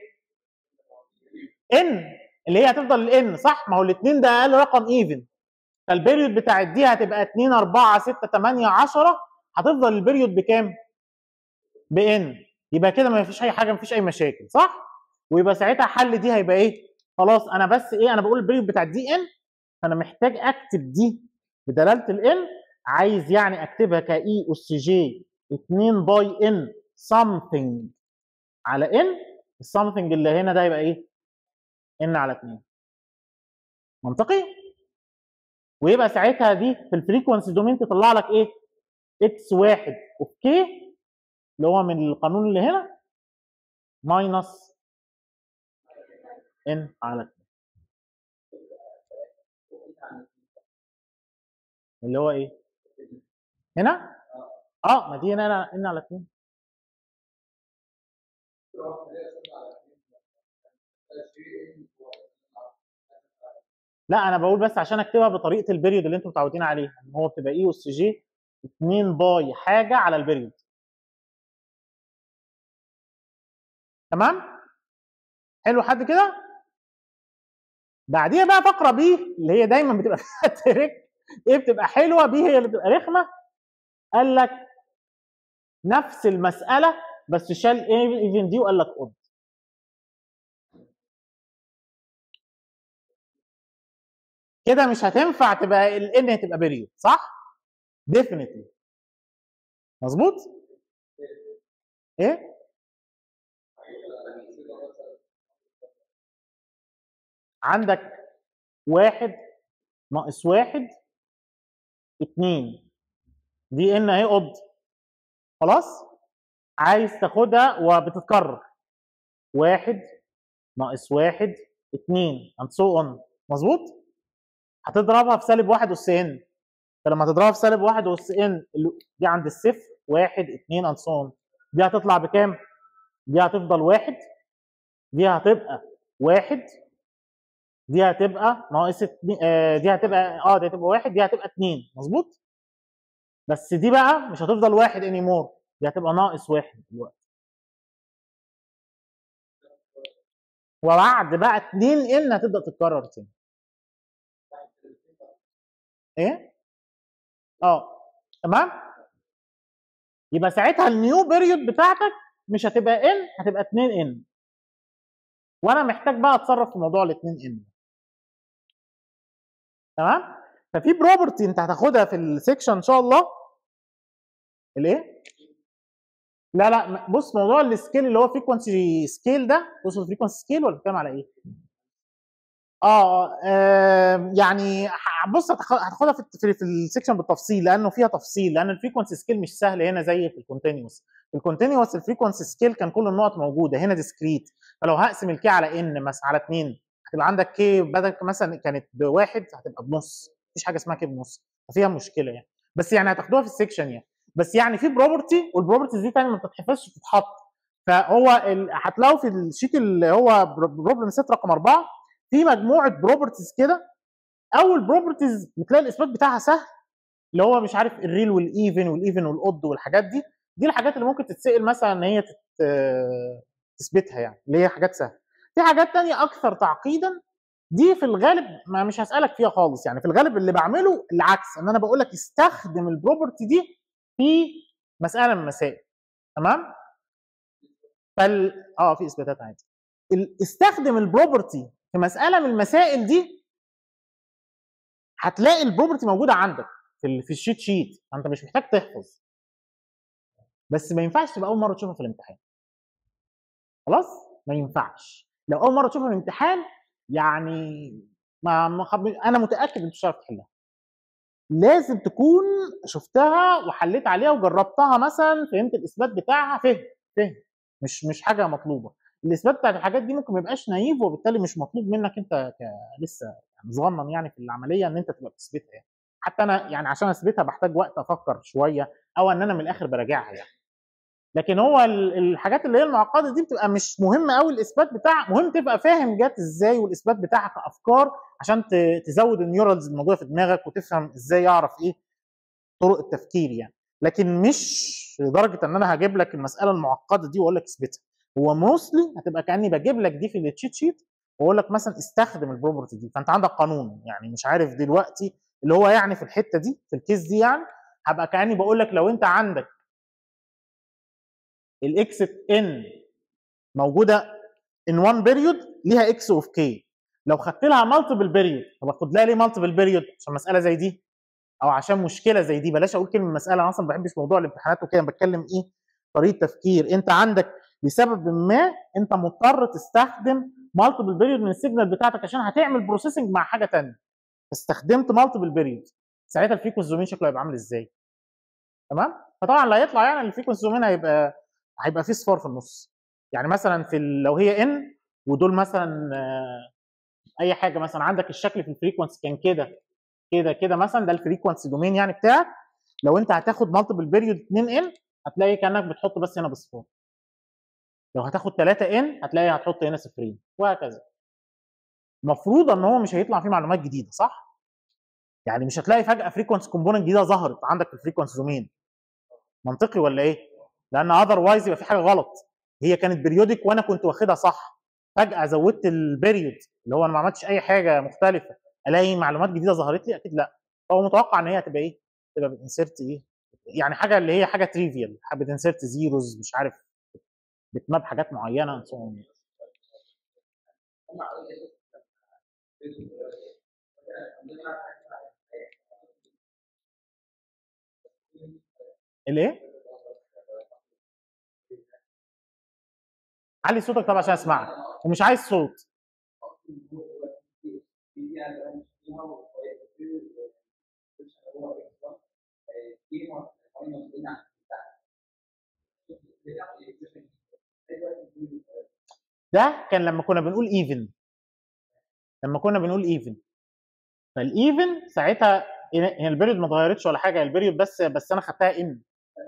ان اللي هي هتفضل الان صح؟ ما هو الاثنين ده اقل رقم ايفن فالبريود بتاعت دي هتبقى 2 4 6 8 10 هتفضل البريود بكام؟ بان يبقى كده ما فيش اي حاجه ما فيش اي مشاكل صح؟ ويبقى ساعتها حل دي هيبقى ايه؟ خلاص انا بس ايه انا بقول البريود بتاعت دي ان فانا محتاج اكتب دي بدلاله الان عايز يعني اكتبها كاي اس جي 2 باي ان something على ان السمثينج اللي هنا ده يبقى ايه؟ ان على 2 منطقي؟ ويبقى ساعتها دي في الفريكونسي دومين تطلع لك ايه؟ اكس واحد اوف كي اللي هو من القانون اللي هنا ماينس ان على 2 اللي هو ايه؟ هنا؟ اه ما دي هنا ان على 2 لا انا بقول بس عشان اكتبها بطريقه البريود اللي انتم متعودين عليها ان هو بتبقى اي اس جي 2 باي حاجه على البريود تمام حلو حد كده بعديها بقى فقره بي اللي هي دايما بتبقى فيها تريك ايه بتبقى حلوه بي هي اللي بتبقى رخمه قال لك نفس المساله بس شال ايفن دي وقال لك اود كده مش هتنفع تبقى الان هتبقى بيريود صح؟ ديفينتلي مظبوط؟ ايه؟ عندك واحد ناقص واحد اتنين دي ان اهي قض خلاص؟ عايز تاخدها وبتتكرر واحد ناقص واحد اتنين and so on مظبوط؟ هتضربها في سالب واحد اس ان فلما تضربها في سالب واحد اس ان دي عند الصفر واحد اتنين and so on دي هتطلع بكام؟ دي هتفضل واحد دي هتبقى واحد دي هتبقى ناقص اتنين آه دي هتبقى اه دي هتبقى واحد دي هتبقى اتنين مظبوط؟ بس دي بقى مش هتفضل واحد اني مور دي هتبقى ناقص واحد دلوقتي وبعد بقى اتنين ان هتبدا تتكرر تاني ايه؟ اه تمام؟ يبقى ساعتها النيو بيريود بتاعتك مش هتبقى ان هتبقى 2 ان وانا محتاج بقى اتصرف في موضوع ال 2 ان تمام؟ ففي بروبرتي انت هتاخدها في السكشن ان شاء الله الايه؟ لا لا بص موضوع السكيل اللي هو فريكونسي سكيل ده بص الفريكونسي سكيل ولا بتتكلم على ايه؟ اه آه، يعني ح- بص هتاخ- هتاخدها في في, في السكشن بالتفصيل لانه فيها تفصيل لان الفريكونسي سكيل مش سهل هنا زي في الكونتينوس في الكونتينوس الفريكونسي سكيل كان كل النقط موجوده هنا ديسكريت فلو هقسم الكي على ان مثلا على 2 هتبقى عندك كي بدل مثلا كانت بواحد هتبقى بنص مفيش حاجه اسمها كي بنص فيها مشكله يعني بس يعني هتاخدوها في السكشن يعني بس يعني في بروبرتي والبروبرتيز دي تاني ما بتتحفظش بتتحط فهو ال- هتلاقوا في الشيت اللي هو بروبلم سيت رقم اربعه في مجموعه بروبرتيز كده اول بروبرتيز بتلاقي الاثبات بتاعها سهل اللي هو مش عارف الريل والايفن والايفن والاود والحاجات دي دي الحاجات اللي ممكن تتسال مثلا ان هي تت... آه، تثبتها يعني اللي هي حاجات سهله في حاجات تانية اكثر تعقيدا دي في الغالب ما مش هسالك فيها خالص يعني في الغالب اللي بعمله العكس ان انا بقول لك استخدم البروبرتي دي في مساله من المسائل تمام فال اه في اثباتات عادي ال- استخدم البروبرتي في مساله من المسائل دي هتلاقي البروبرتي موجوده عندك في ال- في الشيت شيت انت مش محتاج تحفظ بس ما ينفعش تبقى اول مره تشوفها في الامتحان خلاص ما ينفعش لو اول مره تشوفها في الامتحان يعني ما ما خب... انا متاكد انت مش هتعرف تحلها لازم تكون شفتها وحليت عليها وجربتها مثلا فهمت الاثبات بتاعها فهم فهم مش مش حاجه مطلوبه الاثبات بتاعت الحاجات دي ممكن ما يبقاش نايف وبالتالي مش مطلوب منك انت ك... لسه يعني صغنن يعني في العمليه ان انت تبقى بتثبتها يعني حتى انا يعني عشان اثبتها بحتاج وقت افكر شويه او ان انا من الاخر براجعها يعني لكن هو ال- الحاجات اللي هي المعقده دي بتبقى مش مهم قوي الاثبات بتاعها مهم تبقى فاهم جت ازاي والاثبات بتاعها كافكار عشان ت- تزود النيورالز الموجوده في دماغك وتفهم ازاي يعرف ايه طرق التفكير يعني لكن مش لدرجه ان انا هجيب لك المساله المعقده دي واقول لك اثبتها هو موستلي هتبقى كاني بجيب لك دي في التشيت شيت واقول لك مثلا استخدم البروبرتي دي فانت عندك قانون يعني مش عارف دلوقتي اللي هو يعني في الحته دي في الكيس دي يعني هبقى كاني بقول لك لو انت عندك الاكس ان موجوده ان وان بيريود ليها اكس اوف كي لو خدت لها مالتيبل بيريود طب اخد لها ليه مالتيبل بيريود عشان مساله زي دي او عشان مشكله زي دي بلاش اقول كلمه مساله انا اصلا ما بحبش موضوع الامتحانات وكده أنا بتكلم ايه طريقه تفكير انت عندك لسبب ما انت مضطر تستخدم مالتيبل بيريود من السيجنال بتاعتك عشان هتعمل بروسيسنج مع حاجه ثانيه استخدمت مالتيبل بيريود ساعتها الفريكونسي زومين شكله هيبقى عامل ازاي تمام فطبعا اللي هيطلع يعني الفريكونسي زومين هيبقى هيبقى فيه صفار في النص يعني مثلا في ال- لو هي ان ودول مثلا آه، اي حاجه مثلا عندك الشكل في الفريكونسي كان كده كده كده مثلا ده الفريكونسي دومين يعني بتاعك لو انت هتاخد مالتيبل بيريود 2 ان هتلاقي كانك بتحط بس هنا بصفار لو هتاخد 3 ان هتلاقي هتحط هنا صفرين وهكذا المفروض ان هو مش هيطلع فيه معلومات جديده صح يعني مش هتلاقي فجاه فريكونسي كومبوننت جديده ظهرت عندك في الفريكونسي دومين منطقي ولا ايه لان اذروايز يبقى في حاجه غلط هي كانت بريودك وانا كنت واخدها صح فجاه زودت البريود اللي هو انا ما عملتش اي حاجه مختلفه الاقي معلومات جديده ظهرت لي اكيد لا هو متوقع ان هي هتبقى ايه تبقى بتنسرت ايه يعني حاجه اللي هي حاجه تريفيال بتنسرت زيروز مش عارف بتماب حاجات معينه and so on. الايه علي صوتك طبعا عشان اسمعك ومش عايز صوت ده كان لما كنا بنقول ايفن لما كنا بنقول ايفن فالايفن ساعتها هي البيريود ما اتغيرتش ولا حاجه البيريود بس بس انا خدتها ان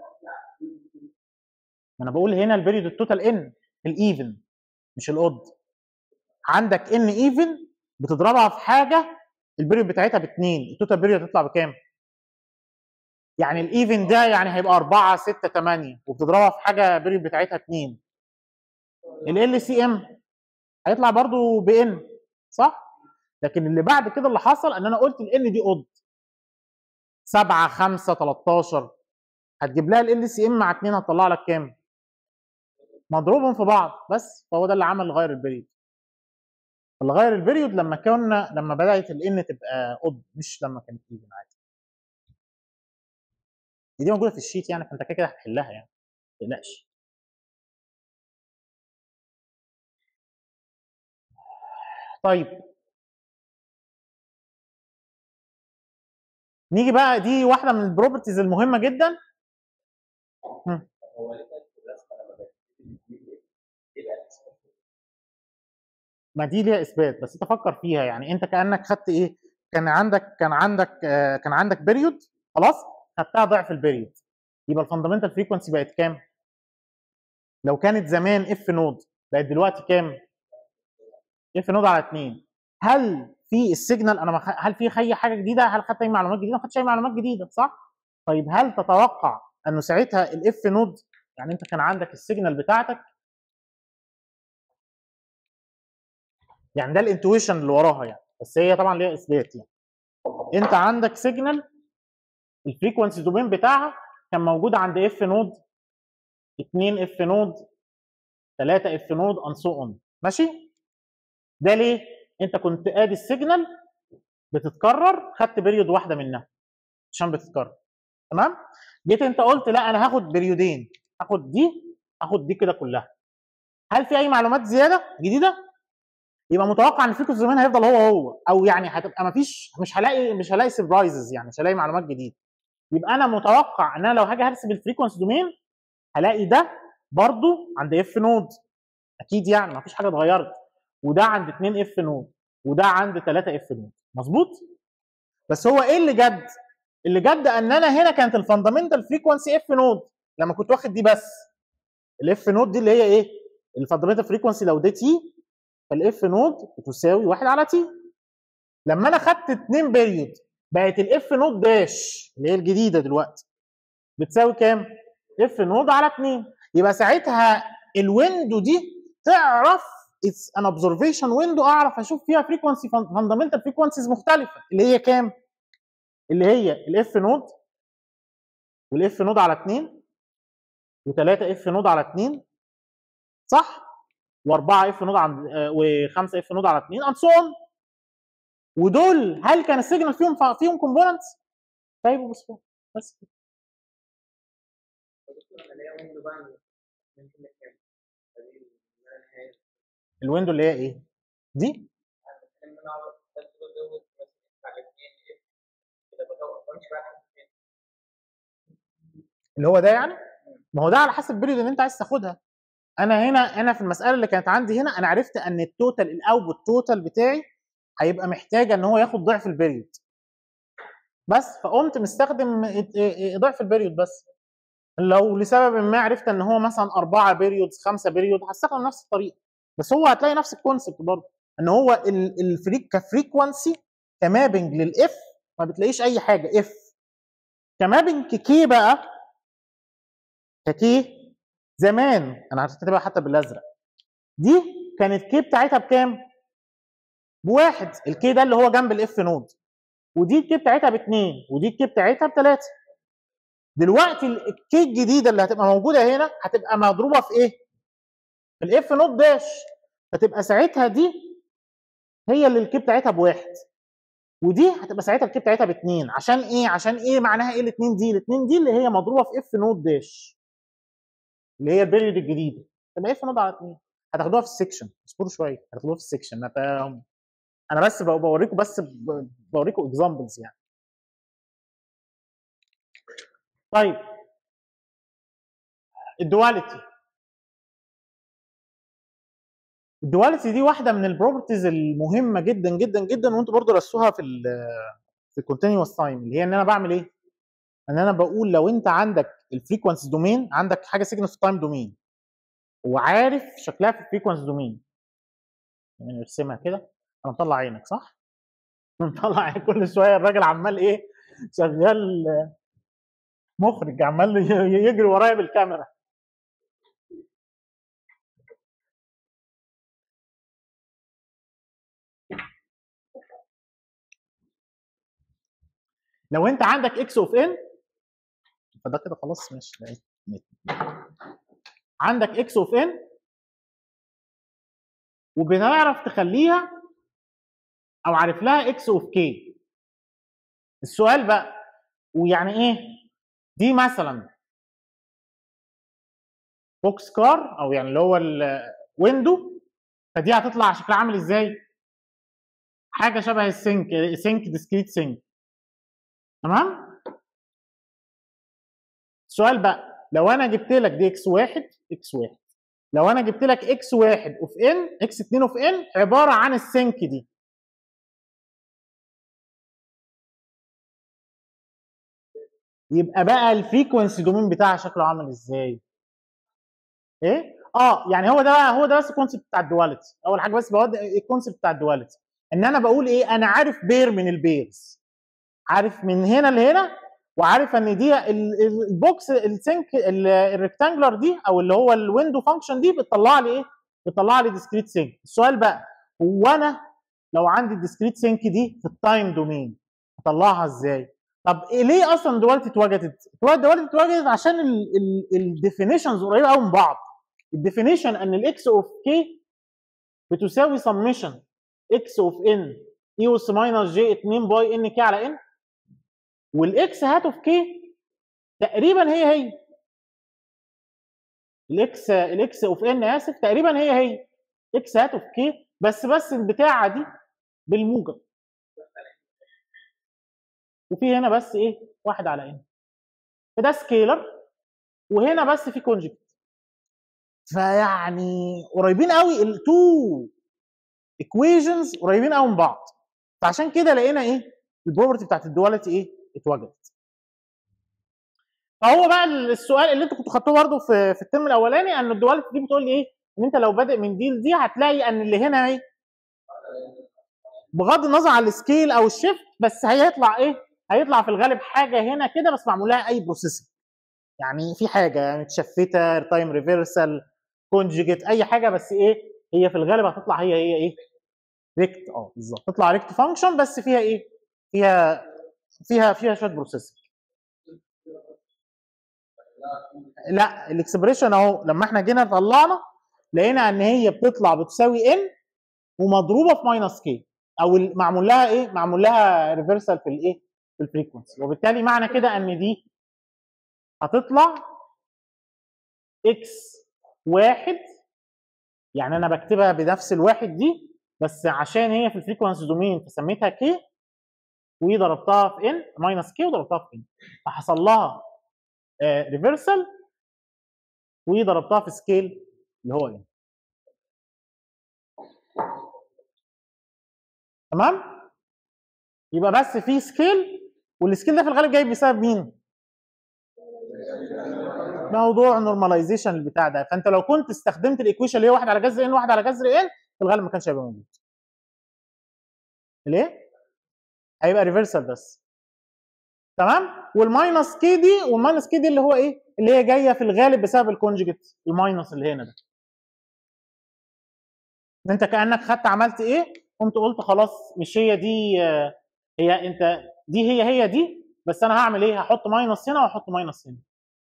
ما انا بقول هنا البيريود التوتال ان الايفن مش الاود عندك ان ايفن بتضربها في حاجه البيريود بتاعتها باثنين التوتال بيريود هتطلع بكام؟ يعني الايفن ده يعني هيبقى 4 6 8 وبتضربها في حاجه البيريود بتاعتها 2 ال سي ام هيطلع برضو بان صح؟ لكن اللي بعد كده اللي حصل ان انا قلت الان دي اود 7 5 13 هتجيب لها ال سي ام مع 2 هتطلع لك كام؟ مضروبهم في بعض بس فهو ده اللي عمل غير البريود اللي غير البريود لما كنا لما بدات الان تبقى اود مش لما كانت ايفن عادي دي موجوده في الشيت يعني فانت كده كده هتحلها يعني ما تقلقش طيب نيجي بقى دي واحده من البروبرتيز المهمه جدا مم. هو ليه كانت الرسمه لما بتبتدي يبقى الاسم ما دي ليها اثبات بس انت فكر فيها يعني انت كانك خدت ايه كان عندك كان عندك آه كان عندك بيريود خلاص خدتها ضعف البيريود يبقى الفاندامنتال فريكونسي بقت كام لو كانت زمان اف نود بقت دلوقتي كام اف نود على 2 هل في السيجنال انا ما خ- هل في اي حاجه جديده هل خدت اي معلومات جديده ما خدتش اي معلومات جديده صح طيب هل تتوقع انه ساعتها الاف نود يعني انت كان عندك السيجنال بتاعتك يعني ده الانتويشن اللي وراها يعني بس هي طبعا ليها اثبات يعني انت عندك سيجنال الفريكونسي دومين بتاعها كان موجود عند اف نود 2 اف نود 3 اف نود ان سو اون ماشي ده ليه انت كنت ادي السيجنال بتتكرر خدت بيريود واحده منها عشان بتتكرر تمام جيت انت قلت لا انا هاخد بريودين هاخد دي هاخد دي كده كلها هل في اي معلومات زياده جديده يبقى متوقع ان الفريكونسي دومين هيفضل هو هو او يعني هتبقى مفيش مش هلاقي مش هلاقي سربرايزز يعني مش هلاقي معلومات جديده يبقى انا متوقع ان انا لو هاجي هرسم الفريكونسي دومين هلاقي ده برضو عند اف نود اكيد يعني مفيش حاجه اتغيرت وده عند 2 اف نود وده عند 3 اف نود مظبوط بس هو ايه اللي جد اللي جد ان انا هنا كانت الفاندامنتال فريكونسي اف نود لما كنت واخد دي بس الاف نود دي اللي هي ايه الفاندامنتال فريكونسي لو دي تي فالاف نود بتساوي 1 على تي لما انا خدت 2 بيريود بقت الاف نود داش اللي هي الجديده دلوقتي بتساوي كام؟ اف نود على 2 يبقى ساعتها الويندو دي تعرف اتس ان اوبزرفيشن ويندو اعرف اشوف فيها فريكونسي فاندامنتال فريكونسيز مختلفه اللي هي كام؟ اللي هي الاف نود والاف نود على 2 و3 اف نود على 2 صح؟ و4 اف نود عند و5 اف نود على 2 اند سو اون ودول هل كان السيجنال فيهم فيهم كومبوننتس؟ طيب بص بس كده. انا ليا ويندو بقى من كل كام فدي ما نهايه الويندو اللي هي ايه؟ دي ان انا اقعد بس بزود مثلا على اثنين كده بدور بمشي بقى لحد فين اللي هو ده يعني ما هو ده على حسب البريود اللي انت عايز تاخدها انا هنا انا في المساله اللي كانت عندي هنا انا عرفت ان التوتال الاوتبوت توتال بتاعي هيبقى محتاجه ان هو ياخد ضعف البيريود بس فقمت مستخدم ضعف البيريود بس لو لسبب ما عرفت ان هو مثلا أربعة بيريودز خمسة بيريود هستخدم نفس الطريقه بس هو هتلاقي نفس الكونسبت برضه ان هو الفريك كفريكونسي كمابنج للاف ما بتلاقيش اي حاجه اف كمابنج ككي بقى ككي زمان انا هكتبها حتى بالازرق دي كانت كي بتاعتها بكام؟ بواحد الكي ده اللي هو جنب الاف نود ودي الكي بتاعتها باثنين ودي الكي بتاعتها بثلاثه دلوقتي الكي الجديده اللي هتبقى موجوده هنا هتبقى مضروبه في ايه؟ في الاف نود داش فتبقى ساعتها دي هي اللي الكي بتاعتها بواحد ودي هتبقى ساعتها الكي بتاعتها باثنين عشان ايه؟ عشان ايه معناها ايه الاثنين دي؟ الاثنين دي اللي هي مضروبه في اف نود داش اللي هي البيريود الجديده تبقى اف نود على اثنين هتاخدوها في السكشن اصبروا شويه هتاخدوها في السكشن انا بس بوريكم بس بوريكم اكزامبلز يعني طيب الدواليتي الدواليتي دي واحده من البروبرتيز المهمه جدا جدا جدا وانتوا برضو رسوها في ال في الكونتينوس تايم اللي هي ان انا بعمل ايه؟ ان انا بقول لو انت عندك الفريكونسي دومين عندك حاجه سيجنال في تايم دومين وعارف شكلها في الفريكونسي دومين يعني نرسمها كده انا مطلع عينك صح؟ مطلع عينك كل شويه الراجل عمال ايه؟ شغال مخرج عمال يجري ورايا بالكاميرا لو انت عندك اكس اوف ان فده كده خلاص ماشي عندك اكس اوف ان وبنعرف تخليها او عارف لها اكس اوف كي السؤال بقى ويعني ايه دي مثلا بوكس كار او يعني اللي هو الويندو فدي هتطلع شكلها عامل ازاي حاجه شبه السينك سينك ديسكريت سينك تمام السؤال بقى لو انا جبت لك دي اكس واحد اكس واحد لو انا جبت لك اكس واحد اوف ان اكس 2 اوف ان عباره عن السينك دي يبقى بقى الفريكونسي دومين بتاعها شكله عامل ازاي؟ ايه؟ اه يعني هو ده هو ده بس الكونسيبت بتاع الدواليتي اول حاجه بس بود الكونسيبت بتاع الدواليتي ان انا بقول ايه انا عارف بير من البيرز عارف من هنا لهنا وعارف ان دي البوكس السينك الريكتانجلر دي او اللي هو الويندو فانكشن دي بتطلع لي ايه؟ بتطلع لي ديسكريت سينك السؤال بقى هو انا لو عندي الديسكريت سينك دي في التايم دومين اطلعها ازاي؟ طب إيه ليه اصلا دواليتي اتوجدت؟ دواليتي اتوجدت عشان الديفينيشنز قريبه قوي من بعض. الديفينيشن ان الاكس اوف كي بتساوي سميشن اكس اوف ان اي اس ماينس جي 2 باي ان كي على ان والاكس هات اوف كي تقريبا هي هي الاكس الاكس اوف ان اسف تقريبا هي هي اكس هات اوف كي بس بس البتاعه دي بالموجب وفي هنا بس ايه واحد على ان فده سكيلر وهنا بس في كونجكت فيعني قريبين قوي التو ايكويشنز قريبين قوي من بعض فعشان كده لقينا ايه البروبرتي بتاعت الدواليتي ايه اتوجدت فهو بقى السؤال اللي انتوا كنتوا خدتوه برضه في في الترم الاولاني ان الدواليتي دي بتقول لي ايه ان انت لو بادئ من دي لدي هتلاقي ان اللي هنا ايه بغض النظر عن السكيل او الشيفت بس هيطلع ايه هيطلع في الغالب حاجه هنا كده بس معمول لها اي بروسيسنج يعني في حاجه يعني متشفته تايم ريفرسال كونجيجيت اي حاجه بس ايه هي في الغالب هتطلع هي هي ايه ريكت اه بالظبط تطلع ريكت فانكشن بس فيها ايه فيها فيها فيها شويه بروسيسنج لا الاكسبريشن اهو لما احنا جينا طلعنا لقينا ان هي بتطلع بتساوي ان ومضروبه في ماينس كي او معمول لها ايه معمول لها ريفرسال في الايه في الفريكونسي وبالتالي معنى كده ان دي هتطلع اكس واحد يعني انا بكتبها بنفس الواحد دي بس عشان هي في الفريكونسي دومين فسميتها كي وضربتها في ان ماينس كي وضربتها في ان فحصل لها ريفرسال وضربتها في سكيل اللي هو ايه تمام يبقى بس في سكيل والسكيل ده في الغالب جاي بسبب مين موضوع نورماليزيشن البتاع ده فانت لو كنت استخدمت الايكويشن اللي هي واحد على جذر ان واحد على جذر ان في الغالب ما كانش هيبقى موجود ليه هيبقى ريفرسال بس تمام والماينس كي دي والماينس كي دي اللي هو ايه اللي هي جايه في الغالب بسبب الكونجكت الماينس اللي هنا ده ان انت كانك خدت عملت ايه قمت قلت خلاص مش هي دي آه، هي انت دي هي هي دي بس انا هعمل ايه هحط ماينس هنا واحط ماينس هنا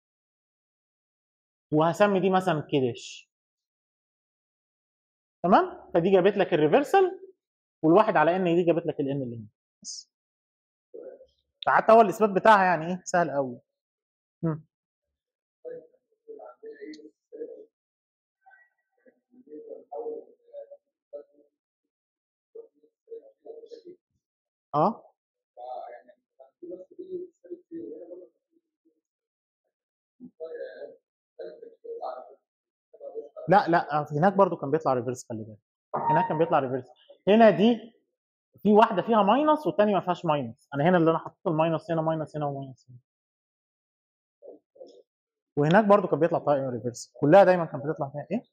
وهسمي دي مثلا كدش تمام فدي جابت لك الريفرسال والواحد على ان دي جابت لك الان اللي هنا بس فحتى هو الاثبات بتاعها يعني ايه سهل قوي مم. اه لا لا هناك برضو كان بيطلع ريفرس خلي بالك هناك كان بيطلع ريفرس هنا دي في واحده فيها ماينس والثانيه ما فيهاش ماينس انا هنا اللي انا حطيت الماينس هنا ماينس هنا وماينس هنا وهناك برضو كان بيطلع طائر ريفرس كلها دايما كانت بتطلع فيها ايه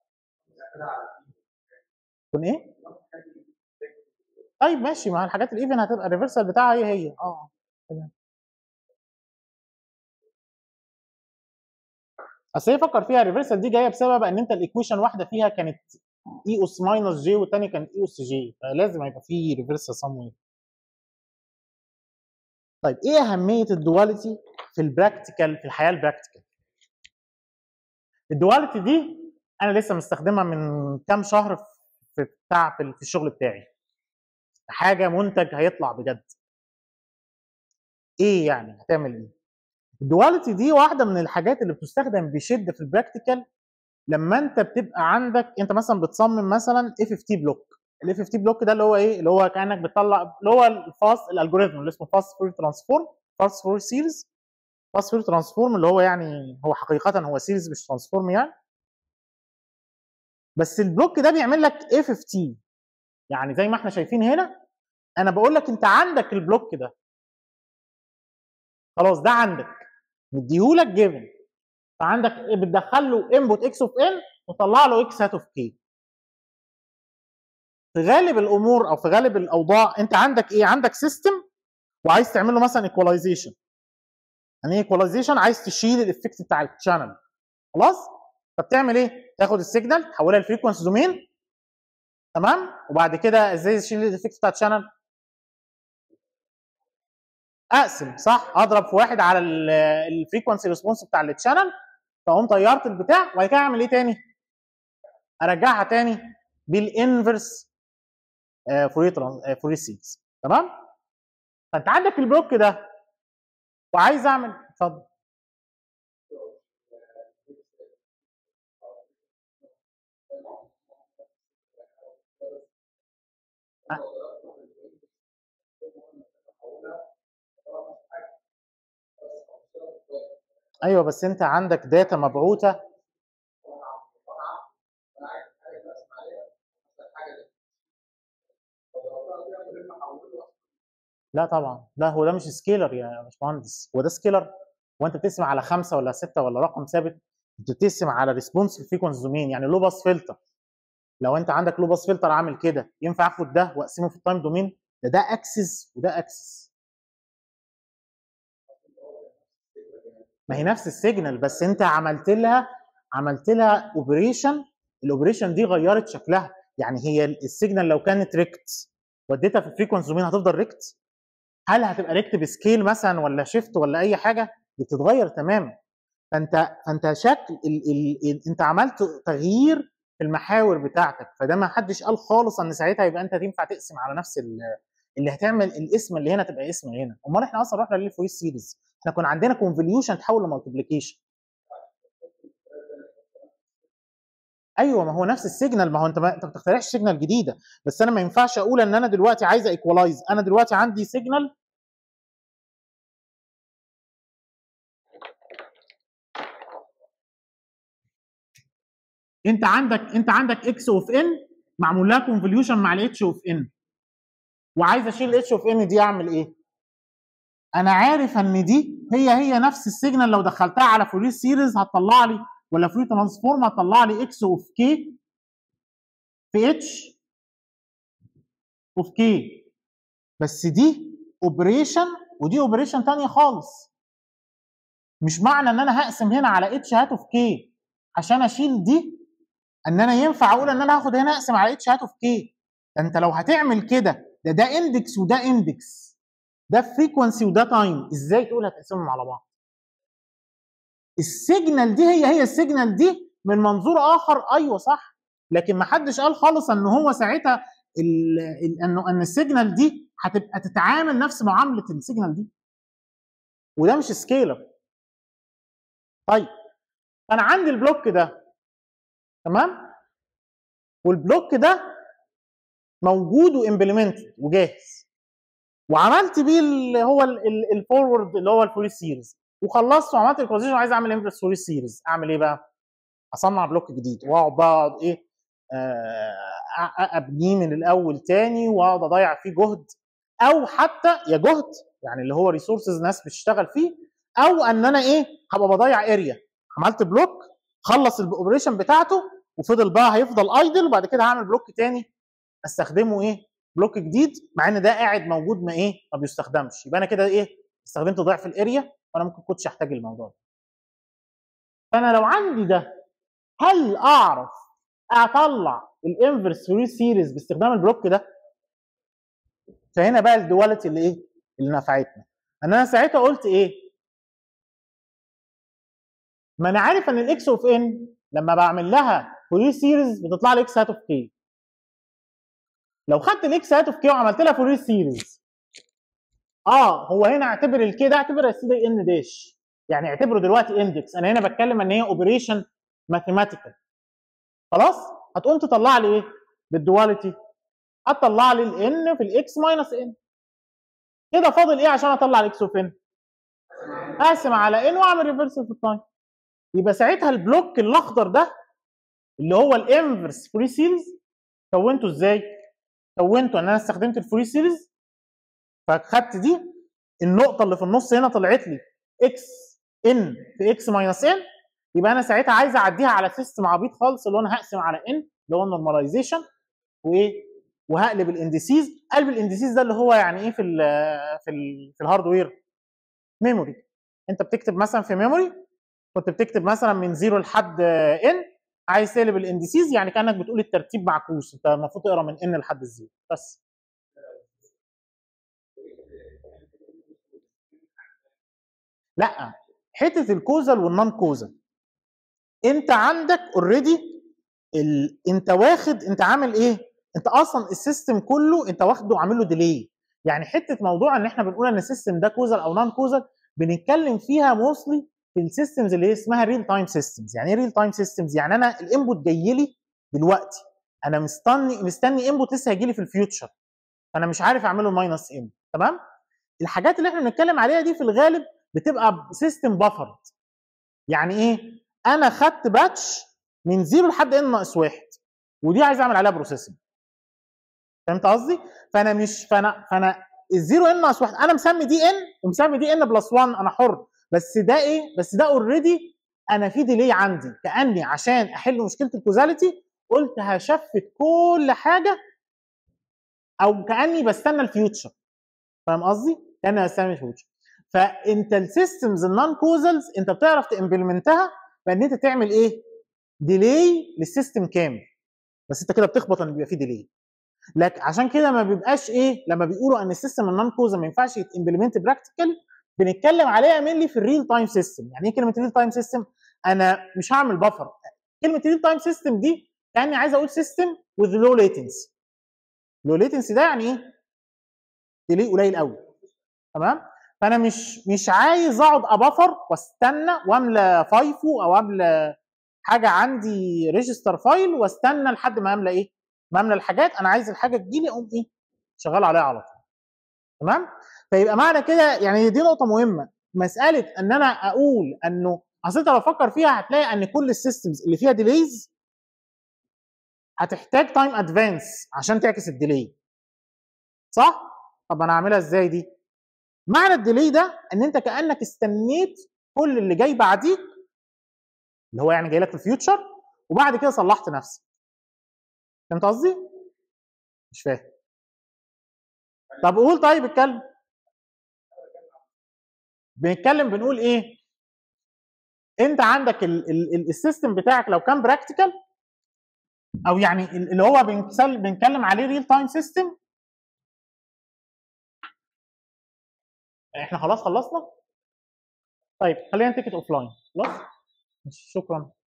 تكون ايه طيب ماشي مع الحاجات الايفن هتبقى الريفرسال بتاعها هي هي اه تمام اصل هي فكر فيها الريفرسال دي جايه بسبب ان انت الايكويشن واحده فيها كانت اي اس ماينس جي والثانيه كانت اي اس جي فلازم هيبقى في ريفرسال سموير طيب ايه اهميه الدواليتي في البراكتيكال في الحياه البراكتيكال الدواليتي دي انا لسه مستخدمها من كام شهر في بتاع في في الشغل بتاعي حاجه منتج هيطلع بجد ايه يعني هتعمل ايه الدواليتي دي واحده من الحاجات اللي بتستخدم بشده في البراكتيكال لما انت بتبقى عندك انت مثلا بتصمم مثلا اف اف تي بلوك الاف اف تي بلوك ده اللي هو ايه اللي هو كانك بتطلع اللي هو الفاست الالجوريثم اللي اسمه فاست فور ترانسفورم فاست فور سيريز فاست فور ترانسفورم اللي هو يعني هو حقيقه هو سيريز مش ترانسفورم يعني بس البلوك ده بيعمل لك اف اف تي يعني زي ما احنا شايفين هنا انا بقول لك انت عندك البلوك ده خلاص ده عندك مديهولك جيفن فعندك بتدخل له انبوت اكس اوف ان وطلع له اكس هات اوف كي في غالب الامور او في غالب الاوضاع انت عندك ايه عندك سيستم وعايز تعمل له مثلا ايكولايزيشن يعني ايه ايكولايزيشن عايز تشيل الايفكت بتاع الشانل خلاص فبتعمل ايه تاخد السيجنال تحولها لفريكونسي دومين تمام وبعد كده ازاي تشيل الايفكت بتاع الشانل اقسم صح اضرب في واحد على الفريكونسي ريسبونس بتاع التشانل فاقوم طيرت البتاع وبعد كده اعمل ايه تاني؟ ارجعها تاني بالانفرس فوري فوري سيريز تمام؟ فانت عندك البلوك ده وعايز اعمل اتفضل ايوه بس انت عندك داتا مبعوثه لا طبعا لا هو ده مش سكيلر يا باشمهندس هو ده سكيلر وانت بتقسم على خمسه ولا سته ولا رقم ثابت انت بتقسم على ريسبونس فريكونسي دومين يعني لو باس فلتر لو انت عندك لو باس فلتر عامل كده ينفع اخد ده واقسمه في التايم دومين ده ده اكسس وده اكسس ما هي نفس السيجنال بس انت عملت لها عملت لها اوبريشن الاوبريشن دي غيرت شكلها يعني هي السيجنال لو كانت ريكت وديتها في الفريكونسي دومين هتفضل ريكت هل هتبقى ريكت بسكيل مثلا ولا شيفت ولا اي حاجه دي بتتغير تماما فانت فانت شكل ال ال ال انت عملت تغيير في المحاور بتاعتك فده ما حدش قال خالص ان ساعتها يبقى انت تنفع تقسم على نفس اللي هتعمل الاسم اللي هنا تبقى اسم هنا امال احنا اصلا رحنا للفويس سيريز احنا كنا عندنا كونفوليوشن تحول لمالتيبليكيشن ايوه ما هو نفس السيجنال ما هو انت ما انت ما بتخترعش سيجنال جديده بس انا ما ينفعش اقول ان انا دلوقتي عايز ايكولايز انا دلوقتي عندي سيجنال انت عندك انت عندك اكس اوف ان معمول لها كونفوليوشن مع الاتش اوف ان وعايز اشيل الاتش اوف ان دي اعمل ايه؟ انا عارف ان دي هي هي نفس السيجنال لو دخلتها على فوري سيريز هتطلع لي ولا فوري ترانسفورم هتطلع لي اكس اوف كي في اتش اوف كي بس دي اوبريشن ودي اوبريشن ثانيه خالص مش معنى ان انا هقسم هنا على اتش هات اوف كي عشان اشيل دي ان انا ينفع اقول ان انا هاخد هنا اقسم على اتش هات اوف كي ده انت لو هتعمل كده ده ده اندكس وده اندكس ده فريكونسي وده تايم ازاي تقول هتقسمهم على بعض السيجنال دي هي هي السيجنال دي من منظور اخر ايوه صح لكن ما حدش قال خالص ان هو ساعتها ال- ال- انه ان السيجنال دي هتبقى تتعامل نفس معامله السيجنال دي وده مش سكيلر طيب انا عندي البلوك ده تمام والبلوك ده موجود وامبلمنتد وجاهز وعملت بيه اللي هو الفورورد اللي هو الفوري سيريز وخلصت وعملت الكوزيشن وعايز اعمل انفرس فوري سيريز اعمل ايه بقى؟ اصنع بلوك جديد واقعد بقى اقعد ايه آه، أ- أ- ابنيه من الاول تاني واقعد اضيع فيه جهد او حتى يا جهد يعني اللي هو ريسورسز ناس بتشتغل فيه او ان انا ايه هبقى بضيع اريا عملت بلوك خلص الاوبريشن بتاعته وفضل بقى هيفضل ايدل وبعد كده هعمل بلوك تاني استخدمه ايه بلوك جديد مع ان ده قاعد موجود ما ايه ما بيستخدمش يبقى انا كده ايه استخدمت ضعف الاريا وانا ممكن كنتش احتاج الموضوع ده فانا لو عندي ده هل اعرف اطلع الانفرس فوري سيريز باستخدام البلوك ده فهنا بقى الدواليتي اللي ايه اللي نفعتنا ان انا ساعتها قلت ايه ما انا عارف ان الاكس اوف ان لما بعمل لها فوري سيريز بتطلع لي اكس هات اوف كي لو خدت الاكس هات اوف كي وعملت لها فوري سيريز اه هو هنا اعتبر الكي ده اعتبر السي دي ان داش يعني اعتبره دلوقتي اندكس انا هنا بتكلم ان هي اوبريشن ماثيماتيكال خلاص هتقوم تطلع لي ايه بالدواليتي هتطلع لي الان في الاكس ماينس ان كده فاضل ايه عشان اطلع الاكس اوف ان اقسم على ان واعمل ريفرسال في التايم يبقى ساعتها البلوك الاخضر ده اللي هو الانفرس فري سيريز كونته ازاي؟ كونته ان انا استخدمت الفري سيريز فخدت دي النقطه اللي في النص هنا طلعت لي اكس ان في اكس ماينس ان يبقى انا ساعتها عايز اعديها على سيستم عبيط خالص اللي هو انا هقسم على ان اللي هو النورماليزيشن وايه وهقلب الاندسيز قلب الاندسيز ده اللي هو يعني ايه في ال في ال في الهاردوير ميموري انت بتكتب مثلا في ميموري كنت بتكتب مثلا من زيرو لحد ان عايز تقلب الاندسيز يعني كانك بتقول الترتيب معكوس انت المفروض تقرا من ان لحد الزيرو بس لا حته الكوزال والنون كوزال انت عندك اوريدي ال... انت واخد انت عامل ايه انت اصلا السيستم كله انت واخده عامل له ديلي يعني حته موضوع ان احنا بنقول ان السيستم ده كوزال او نون كوزال بنتكلم فيها موستلي في السيستمز اللي هي اسمها ريل تايم سيستمز يعني ايه ريل تايم سيستمز يعني انا الانبوت جاي لي دلوقتي انا مستني مستني انبوت لسه هيجي لي في الفيوتشر انا مش عارف اعمله ماينس ان تمام الحاجات اللي احنا بنتكلم عليها دي في الغالب بتبقى سيستم بفرد يعني ايه انا خدت باتش من زيرو لحد ان ناقص واحد ودي عايز اعمل عليها بروسيسنج فهمت قصدي فانا مش فانا فانا الزيرو ان ناقص واحد انا مسمي دي ان ومسمي دي ان بلس 1 انا حر بس ده ايه بس ده اوريدي انا في ديلي عندي كاني عشان احل مشكله الكوزاليتي قلت هشفت كل حاجه او كاني بستنى الفيوتشر فاهم قصدي؟ كاني بستنى الفيوتشر فانت السيستمز النون كوزالز انت بتعرف تمبلمنتها بان انت تعمل ايه؟ ديلي للسيستم كامل بس انت كده بتخبط ان بيبقى فيه ديلي لكن عشان كده ما بيبقاش ايه لما بيقولوا ان السيستم النون كوزال ما ينفعش يتمبلمنت براكتيكال بنتكلم عليها مينلي في الريل تايم سيستم يعني ايه كلمه ريل تايم سيستم انا مش هعمل بفر كلمه ريل تايم سيستم دي كاني عايز اقول سيستم with low latency low latency ده يعني ايه ديلي قليل قوي تمام فانا مش مش عايز اقعد ابفر واستنى واملى فايفو او املى حاجه عندي ريجستر فايل واستنى لحد ما املى ايه ما املى الحاجات انا عايز الحاجه تجيلي اقوم ايه شغال عليها على طول تمام فيبقى معنى كده يعني دي نقطه مهمه مساله ان انا اقول انه اصل انت لو فكر فيها هتلاقي ان كل السيستمز اللي فيها ديليز هتحتاج تايم ادفانس عشان تعكس الديلي صح طب انا اعملها ازاي دي معنى الديلي ده ان انت كانك استنيت كل اللي جاي بعديك اللي هو يعني جاي لك في الفيوتشر وبعد كده صلحت نفسك فهمت قصدي مش فاهم طب قول طيب اتكلم بنتكلم بنقول ايه انت عندك ال- ال- ال- السيستم بتاعك لو كان براكتيكال او يعني ال- اللي هو بنكسل- بنتكلم عليه ريل تايم سيستم احنا خلاص خلصنا طيب خلينا نتكت اوف لاين خلاص ماشي، شكرا